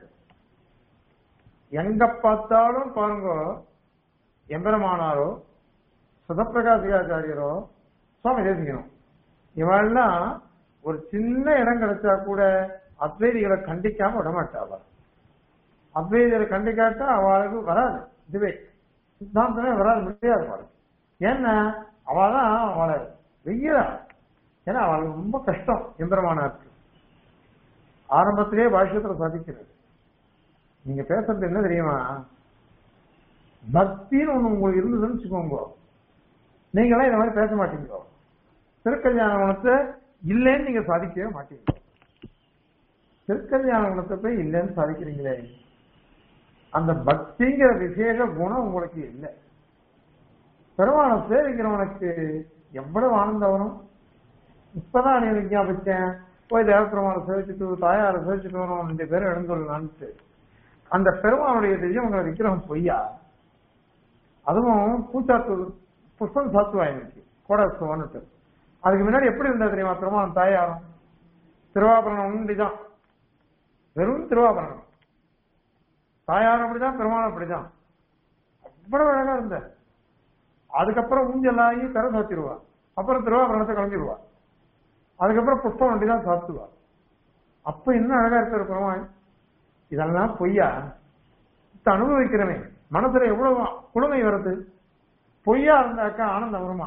எங்க பார்த்தாலும் பாருங்க எம்பெருமானாரோ சுதப்பிரகாசிகாச்சாரியரோ சுவாமி தேசிக்கணும் இவெல்லாம் ஒரு சின்ன இடம் கிடைச்சா கூட அத்வைதிகளை கண்டிக்காம விட மாட்டாவா அத்வைதிகளை கண்டிக்காட்டா அவளுக்கு வராது இதுவே சித்தாந்தமே வராது முடியாது அவளுக்கு ஏன்னா அவள் தான் அவளை வெய்யறா ஏன்னா அவளுக்கு ரொம்ப கஷ்டம் எம்பெருமானாருக்கு ஆரம்பத்திலே பாஷ்யத்துல சாதிக்கிறது நீங்க பேசுறது என்ன தெரியுமா பக்தின்னு ஒண்ணு உங்களுக்கு இருந்ததுன்னு வச்சுக்கோங்க நீங்களாம் இந்த மாதிரி பேச மாட்டீங்க திருக்கல்யாண குணத்தை இல்லைன்னு நீங்க சாதிக்கவே மாட்டீங்க திருக்கல்யாண குணத்தை போய் இல்லைன்னு சாதிக்கிறீங்களே அந்த பக்திங்கிற விசேஷ குணம் உங்களுக்கு இல்லை பெருமானை சேவிக்கிறவனுக்கு எவ்வளவு ஆனந்தம் வரும் இப்பதான் நீ விஞ்ஞாபிச்சேன் போய் தேவப்பெருமானை சேவிச்சுட்டு தாயாரை சேவிச்சுட்டு வரும் ரெண்டு பேரும் எழுந்துள்ளான்ட்டு அந்த பெருமானுடைய தெரியும் உங்களை விக்கிரகம் பொய்யா அதுவும் பூச்சாத்து புஷ்பம் சாத்துவா இன்னைக்கு கோடஸ்தவன்னுட்டு அதுக்கு முன்னாடி எப்படி இருந்தா தெரியுமா பெருமான் தாயாரும் திருவாபரணம் உண்டிதான் வெறும் திருவாபரணம் தாயாரும் அப்படிதான் பெருமாளும் அப்படிதான் அவ்வளவு அழகா இருந்த அதுக்கப்புறம் ஊஞ்சலாகி கரை சாத்திடுவா அப்புறம் திருவாபரணத்தை கலந்துடுவா அதுக்கப்புறம் புஷ்பம் வண்டிதான் சாத்துவா அப்ப என்ன அழகா இருக்கிற பெருமாள் இதெல்லாம் பொய்யா இத அனுபவிக்கிறவன் மனசுல எவ்வளவு குளுமை வருது பொய்யா இருந்தாக்கா ஆனந்தம் வருமா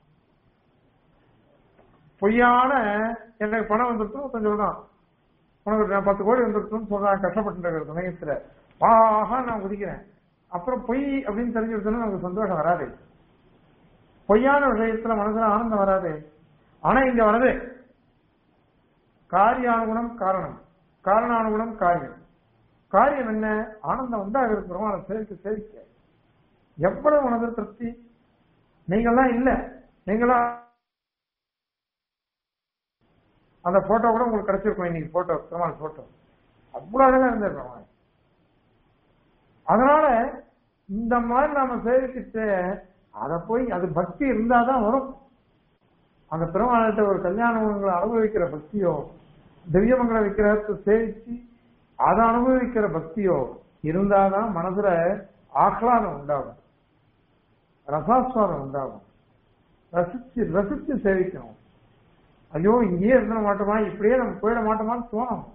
பொய்யான எனக்கு பணம் வந்துருச்சும் கொஞ்சம் சொல்றான் உனக்கு நான் பத்து கோடி வந்துருச்சுன்னு சொல்றான் கஷ்டப்பட்டு இருக்கிற சமயத்துல வாஹா நான் குதிக்கிறேன் அப்புறம் பொய் அப்படின்னு தெரிஞ்சுக்கிட்டோம்னா நமக்கு சந்தோஷம் வராது பொய்யான விஷயத்துல மனசுல ஆனந்தம் வராது ஆனா இங்க வருது காரியானுகுணம் காரணம் காரணானுகுணம் காரியம் காரியம் என்ன ஆனந்தம் உண்டாகிறது பெருமான சேவிக்க சேவிக்க எவ்வளவு மனது திருப்தி நீங்கெல்லாம் இல்ல நீங்களா அந்த போட்டோ கூட உங்களுக்கு கிடைச்சிருக்கும் இன்னைக்கு போட்டோ பெருமாள் போட்டோ அவ்வளவு அழகா இருந்தது பெருமாள் அதனால இந்த மாதிரி நாம சேவிக்கிட்டு அத போய் அது பக்தி இருந்தாதான் வரும் அந்த பெருமாள்கிட்ட ஒரு கல்யாணங்களை அனுபவிக்கிற பக்தியோ திவ்யமங்கல விக்கிரகத்தை சேவிச்சு அதை அனுபவிக்கிற பக்தியோ இருந்தாதான் மனசுல ஆஹ்லாதம் உண்டாகும் ரசாஸ்வாதம் உண்டாகும் ரசிச்சு ரசிச்சு சேவிக்கணும் ஐயோ இங்கேயே இருந்த மாட்டோமா இப்படியே நம்ம போயிட மாட்டோமான்னு தோணும்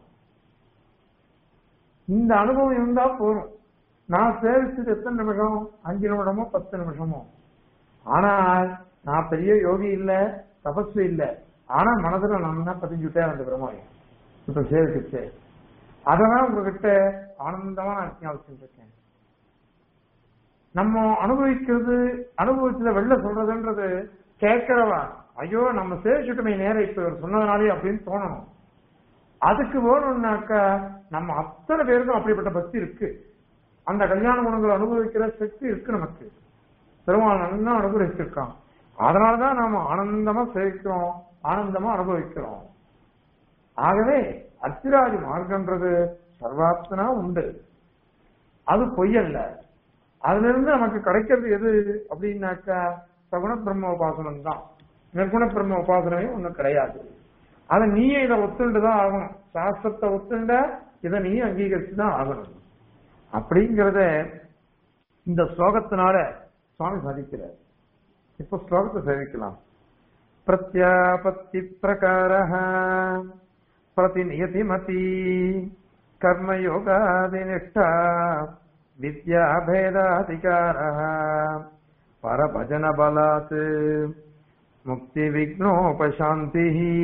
இந்த அனுபவம் இருந்தா போதும் நான் சேவிச்சது எத்தனை நிமிஷம் அஞ்சு நிமிஷமோ பத்து நிமிஷமோ ஆனால் நான் பெரிய யோகி இல்ல தபஸ்வி இல்ல ஆனா மனதுல நல்லா பதிஞ்சுட்டே அந்த பெருமாள் இப்ப சேவிச்சு அதெல்லாம் உங்ககிட்ட ஆனந்தமா நான் ஞாபகம் இருக்கேன் நம்ம அனுபவிக்கிறது அனுபவிச்சத வெளில சொல்றதுன்றது கேட்கிறவா ஐயோ நம்ம சேவிச்சுட்டோமே நேரம் இப்ப இவர் சொன்னதுனாலே அப்படின்னு தோணணும் அதுக்கு வேணும்னாக்கா நம்ம அத்தனை பேருக்கும் அப்படிப்பட்ட பக்தி இருக்கு அந்த கல்யாண குணங்களை அனுபவிக்கிற சக்தி இருக்கு நமக்கு பெருமாள் நல்லா அனுபவிச்சிருக்கான் அதனாலதான் நாம ஆனந்தமா சேவிக்கிறோம் ஆனந்தமா அனுபவிக்கிறோம் ஆகவே அத்திராதி மார்க்கன்றது சர்வாத்மனா உண்டு அது பொய்யல்ல அதுல இருந்து நமக்கு கிடைக்கிறது எது அப்படின்னாக்கா சகுண பிரம்ம உபாசனம் தான் நிர்குண பிரம்ம உபாசனமே ஒண்ணும் கிடையாது அத நீயே இதை ஒத்துண்டு தான் ஆகணும் சாஸ்திரத்தை ஒத்துண்ட இதை நீ அங்கீகரிச்சு தான் ஆகணும் அப்படிங்கிறத இந்த ஸ்லோகத்தினால சுவாமி சாதிக்கிறார் இப்ப ஸ்லோகத்தை சேவிக்கலாம் பிரத்யாபத்தி பிரகார பிரதிநியதிமதி கர்மயோகாதினிஷ்டா வித்யாபேதாதிகார பரபஜன பலாத் முக்தி விக்னோபசாந்தி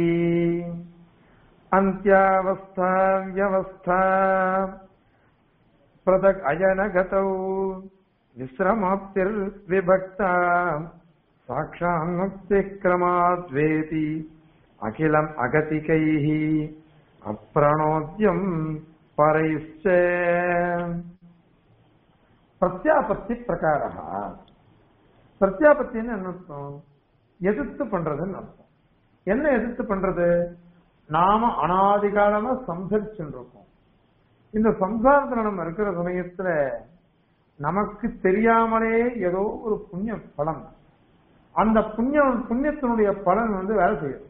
अन्त्यावस्था व्यवस्था पृथक् अयनगतौ विश्रमाप्तिर्विभक्ता साक्षान्मुक्तिः क्रमाद्वेति अखिलम् अगतिकैः अप्रणोद्यम् परैश्च பிரத்யாபத்தி பிரகாரா பிரத்யாபத்தின்னு என்ன அர்த்தம் எதிர்த்து பண்றதுன்னு அர்த்தம் என்ன எதிர்த்து பண்றது நாம அனாதிகாலமா சம்சரிச்சுட்டு இருக்கோம் இந்த சம்சாரத்துல நம்ம இருக்கிற சமயத்துல நமக்கு தெரியாமலே ஏதோ ஒரு புண்ணிய பலன் அந்த புண்ணியம் புண்ணியத்தினுடைய பலன் வந்து வேலை செய்யும்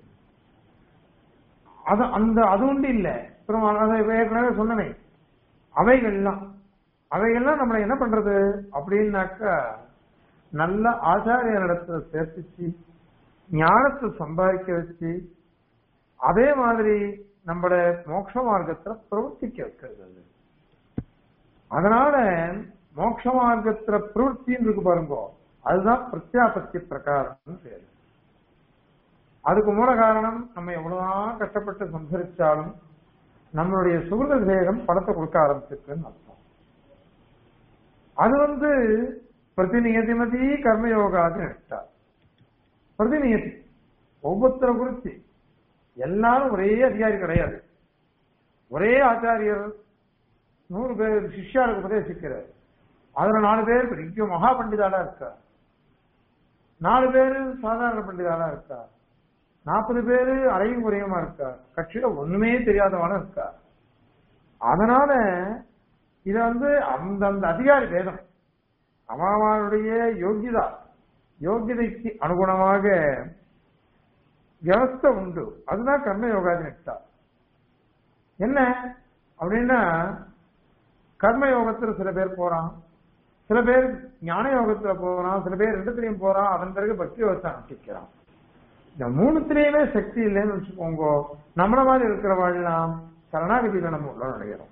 அது அந்த அது உண்டு இல்ல அப்புறம் அதை ஏற்கனவே சொன்னனே அவைகள்லாம் அவைகள்லாம் நம்மளை என்ன பண்றது அப்படின்னாக்கா நல்ல ஆச்சாரிய இடத்துல சேர்த்துச்சு ஞானத்தை சம்பாதிக்க வச்சு அதே மாதிரி நம்மள மோட்ச மார்க்கத்துல பிரவர்த்திக்க வைக்கிறது அது. அதனால மோட்ச மார்க்கத்துல பிரவൃத்தின்னு இருக்கு பாருங்க அதுதான் பிரத்யாபத்தி பிரகாரம் பேரு அதுக்கு மூல காரணம் நம்ம எவ்வளவுதான் கஷ்டப்பட்டு சம்சரிச்சாலும் நம்மளுடைய சுகிருத தேகம் படத்தை கொடுக்க ஆரம்பிச்சிருக்குன்னு அர்த்தம் அது வந்து பிரதிநியதிமதி கர்மயோகாது நிஷ்டா பிரதிநியதி ஒவ்வொருத்தரை குறிச்சு எல்லாரும் ஒரே அதிகாரி கிடையாது ஒரே ஆச்சாரியர் நூறு பேர் சிஷ்யாளுக்கு உபதேசிக்கிறார் அதுல நாலு பேர் பெரிய மகா பண்டிதாளா இருக்கா நாலு பேரு சாதாரண பண்டிதாளா இருக்கா நாற்பது பேரு அறையும் குறையுமா இருக்கா கட்சியில ஒண்ணுமே தெரியாதவனா இருக்கா அதனால இத வந்து அந்தந்த அதிகாரி பேதம் அவனுடைய யோகிதா யோகிதைக்கு அனுகுணமாக வியவஸ்தை உண்டு அதுதான் கர்ம யோகாதி நிஷ்டா என்ன அப்படின்னா கர்ம யோகத்துல சில பேர் போறான் சில பேர் ஞான யோகத்துல போறான் சில பேர் ரெண்டுத்திலையும் போறான் அதன் பிறகு பக்தி யோகத்தை அனுஷ்டிக்கிறான் இந்த மூணுத்திலேயுமே சக்தி இல்லைன்னு வச்சுக்கோங்க நம்மள மாதிரி இருக்கிறவாழ்லாம் சரணாகதியில நம்ம உள்ள நுழைகிறோம்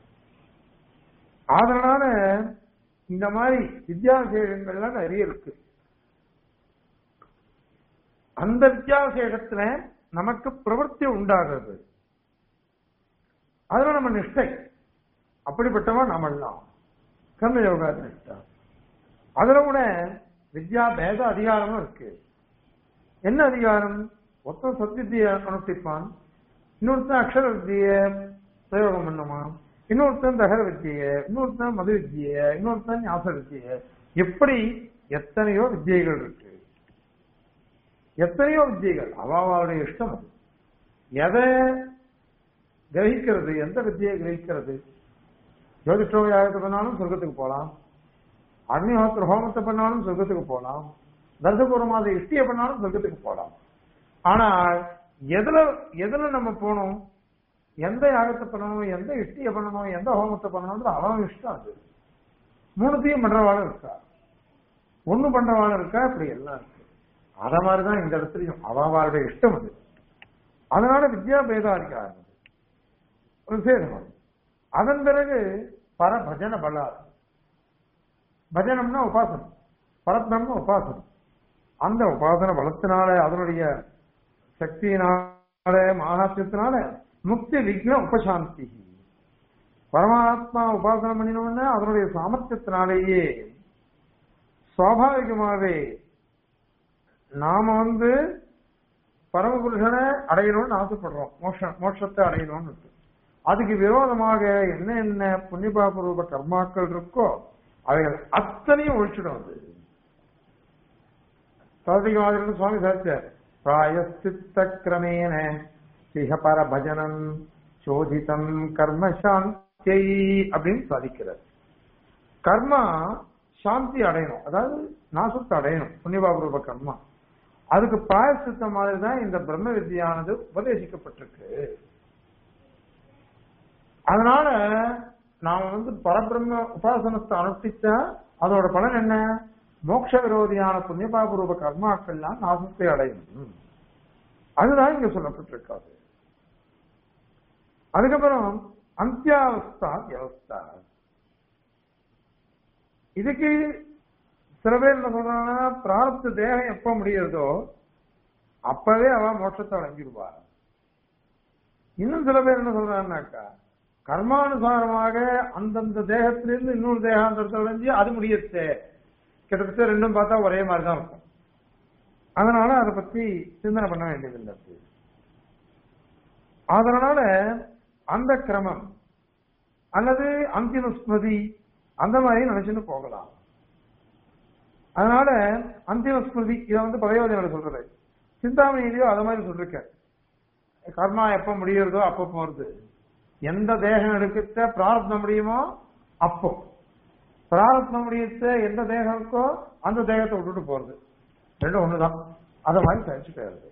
அதனால இந்த மாதிரி வித்யாசேஷங்கள்லாம் நிறைய இருக்கு அந்த வித்தியாசேஷத்துல நமக்கு பிரவൃத்தி உண்டாகிறது அதுல நம்ம நிஷ்டை அப்படிப்பட்டவன் நாம எல்லாம் கர்ம யோகா நிஷ்டா அதுல கூட வித்யா பேத அதிகாரமும் இருக்கு என்ன அதிகாரம் ஒருத்தன் சத்வித்தியை அனுஷ்டிப்பான் இன்னொருத்தன் அக்ஷர வித்தியை பிரயோகம் பண்ணுவான் இன்னொருத்தன் தகர வித்தியை இன்னொருத்தன் மது வித்தியை இன்னொருத்தன் ஞாச வித்தியை எப்படி எத்தனையோ வித்தியைகள் இருக்கு எத்தனையோ வித்தியைகள் அவாவாவுடைய இஷ்டம் அது எதை கிரகிக்கிறது எந்த வித்தியை கிரகிக்கிறது ஜோதிஷ்டோக யாகத்தை பண்ணாலும் சொர்க்கத்துக்கு போலாம் அக்னிஹோத்திர ஹோமத்தை பண்ணாலும் சொர்க்கத்துக்கு போலாம் தர்சபூர்வமாத இஷ்டியை பண்ணாலும் சொர்க்கத்துக்கு போலாம் ஆனால் எதுல எதுல நம்ம போகணும் எந்த யாகத்தை பண்ணணும் எந்த இஷ்டியை பண்ணணும் எந்த ஹோமத்தை பண்ணணும் அவன் இஷ்டம் அது மூணுத்தையும் பண்றவாளும் இருக்கா ஒண்ணு பண்றவாளும் இருக்கா இப்படி எல்லாம் இருக்கு அத மாதிரிதான் இந்த இடத்துலயும் அவளுடைய இஷ்டம் அது அதனால வித்யா பேதாரிக்க ஆரம்பிச்சு ஒரு சேதம் அதன் பிறகு பர பஜன பலார் பஜனம்னா உபாசனம் பரத்னம்னா உபாசனம் அந்த உபாசன பலத்தினால அதனுடைய சக்தியினால மகாத்தியத்தினால முக்தி விக்ன உபசாந்தி பரமாத்மா உபாசனம் பண்ணினோம்னா அதனுடைய சாமர்த்தியத்தினாலேயே சுவாபாவிகமாவே நாம வந்து பரமபுருஷனை அடையணும்னு ஆசைப்படுறோம் மோட்ச மோட்சத்தை அடையணும்னு இருக்கு. அதுக்கு விரோதமாக என்ன என்ன புண்ணியபாபூர்வ கர்மாக்கள் இருக்கோ அவைகள் அத்தனையும் ஒழிச்சிடும் அது சௌதிகமாதிரி சுவாமி சாச்சார் பிராயஸ்தித்த கிரமேன சிகபர பஜனம் சோதிதம் கர்ம சாந்தியை அப்படின்னு சாதிக்கிறார் கர்மா சாந்தி அடையணும் அதாவது நாசத்தை அடையணும் புண்ணியபாபூர்வ கர்மா அதுக்கு பிராயசித்த மாதிரி தான் இந்த பிரம்ம வித்யானது உபதேசிக்கப்பட்டிருக்கு அதனால நாம வந்து பரபிரம்ம உபாசனத்தை அனுஷ்டிச்சா அதோட பலன் என்ன மோட்ச விரோதியான புண்ணியபாபூர்வ கர்மாக்கள்லாம் நாசத்தை அடையும் அதுதான் இங்க சொல்லப்பட்டிருக்காது அதுக்கப்புறம் அந்தியாவஸ்தா வியவஸ்தா இதுக்கு சில பேர் என்ன சொல்றாங்கன்னா பிரார்த்த தேகம் எப்ப முடியுதோ அப்பவே அவ மோட்சத்தை அடைஞ்சிருவா இன்னும் சில பேர் என்ன சொல்றாங்கன்னாக்கா கர்மானுசாரமாக அந்தந்த தேகத்திலிருந்து இன்னொரு தேகாந்தரத்தை அடைஞ்சு அது முடியச்சு கிட்டத்தட்ட ரெண்டும் பார்த்தா ஒரே மாதிரி தான் இருக்கும் அதனால அதை பத்தி சிந்தனை பண்ண வேண்டியதில்லை அதனால அந்த கிரமம் அல்லது அந்திம ஸ்மிருதி அந்த மாதிரி நினைச்சுன்னு போகலாம் அதனால அந்திம ஸ்மிருதி இதை வந்து பதயோஜனை சொல்றது சிந்தாமணியிலயோ அத மாதிரி சொல்லிருக்க கர்மா எப்ப முடியறதோ அப்ப போறது எந்த தேகம் எடுக்க பிரார்த்தம் முடியுமோ அப்போ பிரார்த்தம் முடியத்த எந்த தேகம் இருக்கோ அந்த தேகத்தை விட்டுட்டு போறது ரெண்டும் ஒண்ணுதான் அத மாதிரி கழிச்சு போயிருது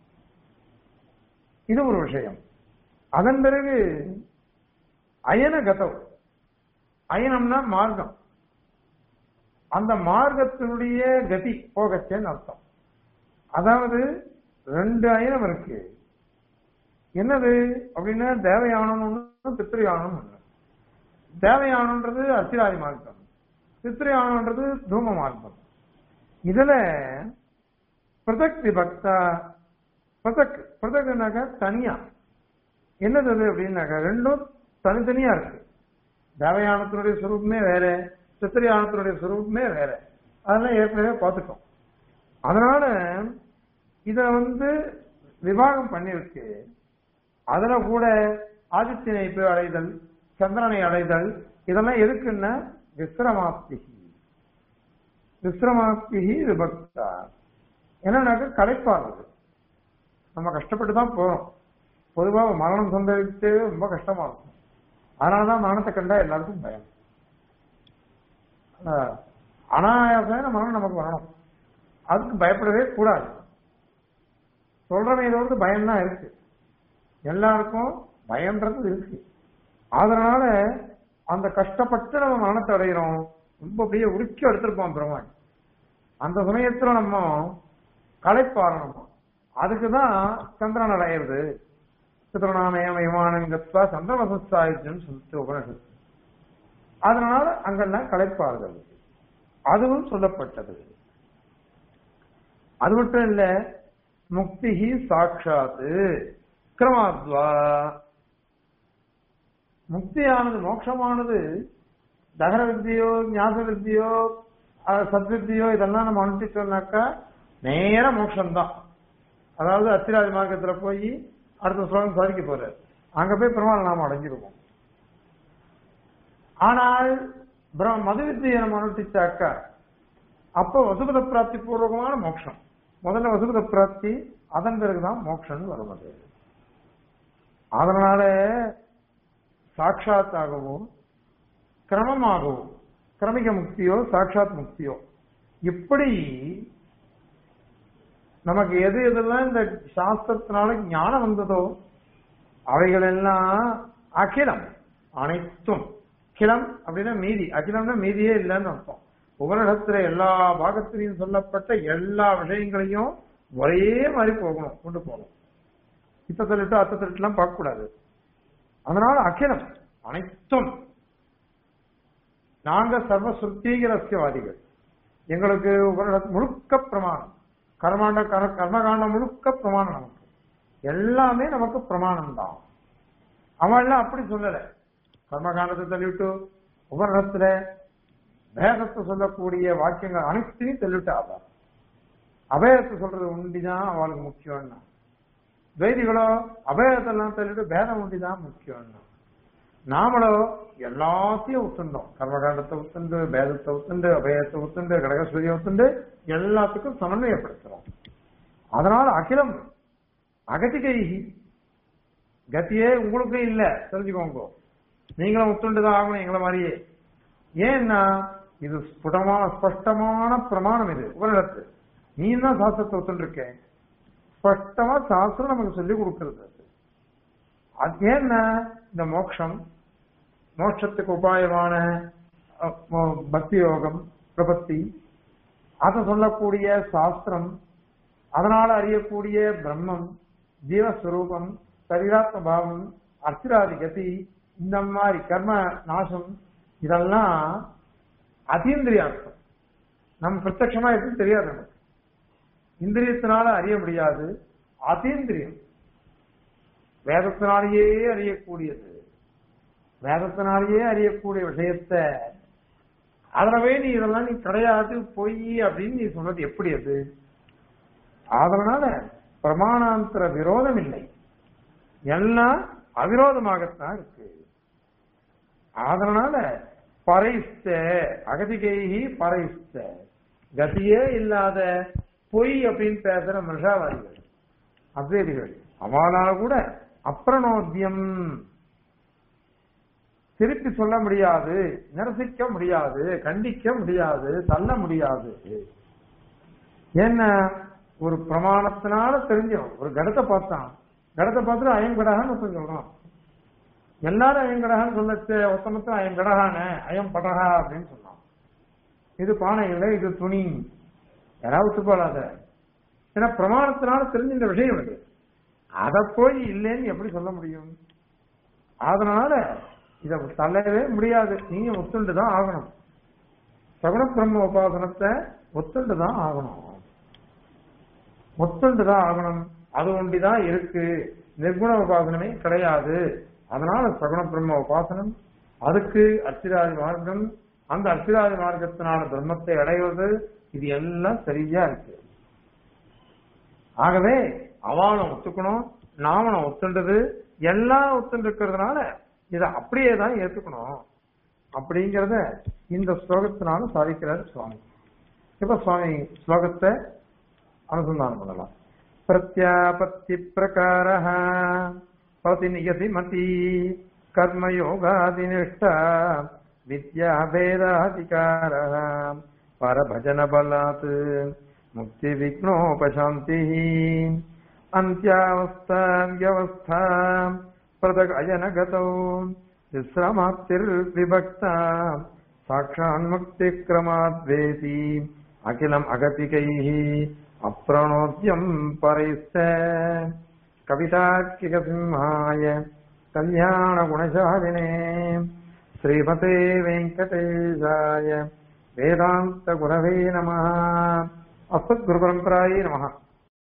இது ஒரு விஷயம் அதன் பிறகு அயன கதவு அயனம்னா மார்க்கம் அந்த மார்க்கத்தினுடைய கதி போகச்சேன்னு அர்த்தம் அதாவது ரெண்டு அயனம் இருக்கு என்னது அப்படின்னா தேவயானம் ஒண்ணு பித்திரியானம் ஒண்ணு தேவயானம்ன்றது அர்ச்சிராதி மார்க்கம் பித்திரியானம்ன்றது தூம மார்க்கம் இதுல பிரதக் விபக்தா பிரதக் பிரதக்னாக்கா தனியா என்னது அது அப்படின்னாக்கா ரெண்டும் தனித்தனியா இருக்கு தேவயானத்தினுடைய சுரூபமே வேற சித்திரையானத்தினுடைய சுரூபமே வேற அதெல்லாம் ஏற்கனவே பார்த்துட்டோம் அதனால இத வந்து விவாகம் பண்ணிருக்கு அதுல கூட ஆதித்யனை போய் அடைதல் சந்திரனை அடைதல் இதெல்லாம் எதுக்குன்னா விசிரமாப்திகி விசிரமாப்திகி விபக்தா என்னன்னாக்க களைப்பாடுறது நம்ம கஷ்டப்பட்டு தான் போறோம் பொதுவா மரணம் சந்தரித்து ரொம்ப கஷ்டமா இருக்கும் அதனாலதான் மரணத்தை கண்டா எல்லாருக்கும் பயம் ஆஹ் அனாயாசமான மரணம் நமக்கு வரணும் அதுக்கு பயப்படவே கூடாது சொல்றவன் இதை வந்து பயம்தான் இருக்கு எல்லாருக்கும் பயம்ன்றது இருக்கு அதனால அந்த கஷ்டப்பட்டு நம்ம மரணத்தை அடைகிறோம் ரொம்ப அப்படியே உருக்கி எடுத்திருப்போம் பெருமாள் அந்த சமயத்துல நம்ம களைப்பாறணும் அதுக்குதான் சந்திரன் அடையிறது சித்திரநாமயம் விமானங்கத்வா சந்திரவசாயுஜம் சொல்லிட்டு உபனிஷத்து அதனால அங்கெல்லாம் களைப்பார்கள் அதுவும் சொல்லப்பட்டது அது மட்டும் இல்ல முக்திஹி சாட்சாத்து கிரமாத்வா முக்தியானது மோட்சமானது தகர வித்தியோ ஞாச வித்தியோ அஹ், சத்வித்தியோ இதெல்லாம் நம்ம அனுஷ்டிச்சோம்னாக்கா நேர மோட்சம்தான் அதாவது அத்திராதி மார்க்கத்துல போய் அடுத்த ஸ்லோகம் சாதிக்க போறாரு அங்க போய் பெருமாள் நாம அடைஞ்சிருவோம் ஆனால் பிர- மது வித்தியை நம்ம அனுஷ்டிச்சாக்கா அப்போ வசுபத பிராப்தி பூர்வகமான மோட்சம் முதல்ல வசுபத பிராப்தி அதன் பிறகுதான் மோட்சம் வருவது அதனால சாட்சாத்தாகவும் கிரமமாகவும் கிரமிக முக்தியோ சாட்சாத் முக்தியோ இப்படி நமக்கு எது எதெல்லாம் இந்த சாஸ்திரத்தினால ஞானம் வந்ததோ அவைகள் எல்லாம் அகிலம் அனைத்தும் கிளம் அப்படின்னா மீதி அகிலம்னா மீதியே இல்லைன்னு அர்த்தம் உபனிடத்துல எல்லா பாகத்திலையும் சொல்லப்பட்ட எல்லா விஷயங்களையும் ஒரே மாதிரி போகணும் கொண்டு போகணும் இத்த தள்ளிட்டு அத்த தள்ளிட்டுலாம் பார்க்க கூடாது அதனால அகிலம் அனைத்தும் நாங்க சர்வ சுத்தீகரஸ்யவாதிகள் எங்களுக்கு உபனிட- முழுக்க பிரமாணம் கர்மாண்ட கர- கர்மகாண்டம் முழுக்க பிரமாணம் நமக்கு எல்லாமே நமக்கு பிரமாணம் தான் அவன் எல்லாம் அப்படி சொல்லல கர்மகாண்டத்தை தள்ளிவிட்டு உபனிடத்துல வேதத்தை சொல்லக்கூடிய வாக்கியங்கள் அனைத்தையும் தள்ளிவிட்டு ஆவார் அபேதத்தை சொல்றது உண்டிதான் அவளுக்கு முக்கியம்னா வேதிகளோ அபேதத்தெல்லாம் தள்ளிட்டு பேதம் உண்டிதான் முக்கியம்னா நாமளோ எல்லாத்தையும் ஒத்துண்டோம் கர்மகாண்டத்தை ஒத்துண்டு பேதத்தை ஒத்துண்டு அபேதத்தை ஒத்துண்டு கடகசூரிய ஒத்துண்டு எல்லாத்துக்கும் சமன்வயப்படுத்துறோம் அதனால அகிலம் அகதிகைகி கத்தியே உங்களுக்கும் இல்ல தெரிஞ்சுக்கோங்க நீங்களும் ஒத்துண்டுதான் ஆகணும் எங்களை மாதிரியே ஏன்னா இது ஸ்புடமான ஸ்பஷ்டமான பிரமாணம் இது உபனிடத்து நீ தான் சாஸ்திரத்தை ஒத்துண்டிருக்க ஸ்பஷ்டமா சாஸ்திரம் நமக்கு சொல்லி கொடுக்கிறது அது. அது ஏன்னா இந்த மோட்சம் மோட்சத்துக்கு உபாயமான அஹ், மோ- பக்தி யோகம் பிரபத்தி அதை சொல்லக்கூடிய சாஸ்திரம் அதனால அறியக்கூடிய பிரம்மம் ஜீவஸ்வரூபம் சரீராத்ம பாவம் அர்த்திராதி கதி இந்த மாதிரி கர்ம நாசம் இதெல்லாம் அதீந்திரியார்த்தம் நம்ம பிரத்யட்சமா எதுவும் தெரியாது நமக்கு இந்திரியத்தினால அறிய முடியாது அதீந்திரியம் வேதத்தினாலேயே அறியக்கூடியது வேதத்தினாலேயே அறியக்கூடிய விஷயத்த அதனவே நீ இதெல்லாம் நீ கிடையாது பொய் அப்படின்னு நீ சொன்னது எப்படி அது அதனால பிரமாணாந்தர விரோதம் இல்லை எல்லாம் அவிரோதமாகத்தான் இருக்கு அதனால பரைஸ்த அகதிகைகி பரைஸ்த கதியே இல்லாத பொய் அப்படின்னு பேசுற மிருஷாவாதிகள் அத்வைதிகள் அவனால கூட அப்பிரணோத்தியம் திருப்பி சொல்ல முடியாது நிரசிக்க முடியாது கண்டிக்க முடியாது தள்ள முடியாது என்ன ஒரு பிரமாணத்தினால தெரிஞ்சவன் ஒரு கடத்தை பார்த்தான் கடத்தை பார்த்துட்டு அயம் கடகான்னு ஒருத்தன் சொல்றான் எல்லாரும் அயம் கடகான்னு சொல்லச்சு ஒத்தமொத்தம் அயம் கடகான அயம் படகா அப்படின்னு சொன்னான் இது பானை இல்லை இது துணி யாராவது ஒத்துக்கொள்ளாத ஏன்னா பிரமாணத்தினால தெரிஞ்ச இந்த விஷயம் இது அதை போய் இல்லைன்னு எப்படி சொல்ல முடியும் அதனால இத தள்ளவே முடியாது நீங்க ஒத்துண்டு தான் ஆகணும் சகுண பிரம்ம உபாசனத்தை ஒத்துண்டு தான் ஆகணும் ஒத்துண்டு தான் ஆகணும் அது ஒண்டிதான் இருக்கு நிர்குண உபாசனமே கிடையாது அதனால சகுண பிரம்ம உபாசனம் அதுக்கு அர்ச்சிராதி மார்க்கம் அந்த அர்ச்சிராதி மார்க்கத்தினால பிரம்மத்தை அடைவது இது எல்லாம் சரியா இருக்கு ஆகவே அவனை ஒத்துக்கணும் நாமனை ஒத்துண்டது எல்லாம் ஒத்துண்டு இருக்கிறதுனால இதை அப்படியே தான் ஏத்துக்கணும் அப்படிங்கறத இந்த ஸ்லோகத்தினால சாதிக்கிறார் சுவாமி இப்ப சுவாமி ஸ்லோகத்தை அனுசந்தானம் பண்ணலாம் பிரத்யாபத்தி பிரகார பிரதிநியதி மதி கர்மயோகாதினிஷ்டா வித்யாபேதாதிகார பரபஜன பலாத் முக்தி விக்னோபசாந்தி அந்தியாவஸ்தா வியவஸ்தா பிரதகயனகதோ விஸ்ரமாப்திர்விபக்தா சாட்சான்முக்திக்ரமாத்வேதி அகிலம் அகதிகைः அப்ரணோத்யம் பரைஸ்த கவிதாக்கிகசிம்ஹாய கல்யாணகுணசாலினே ஸ்ரீமதே வெங்கடேஷாய வேதாந்த குரவே நம அஸ்மத் குரு பரம்பராயே நமः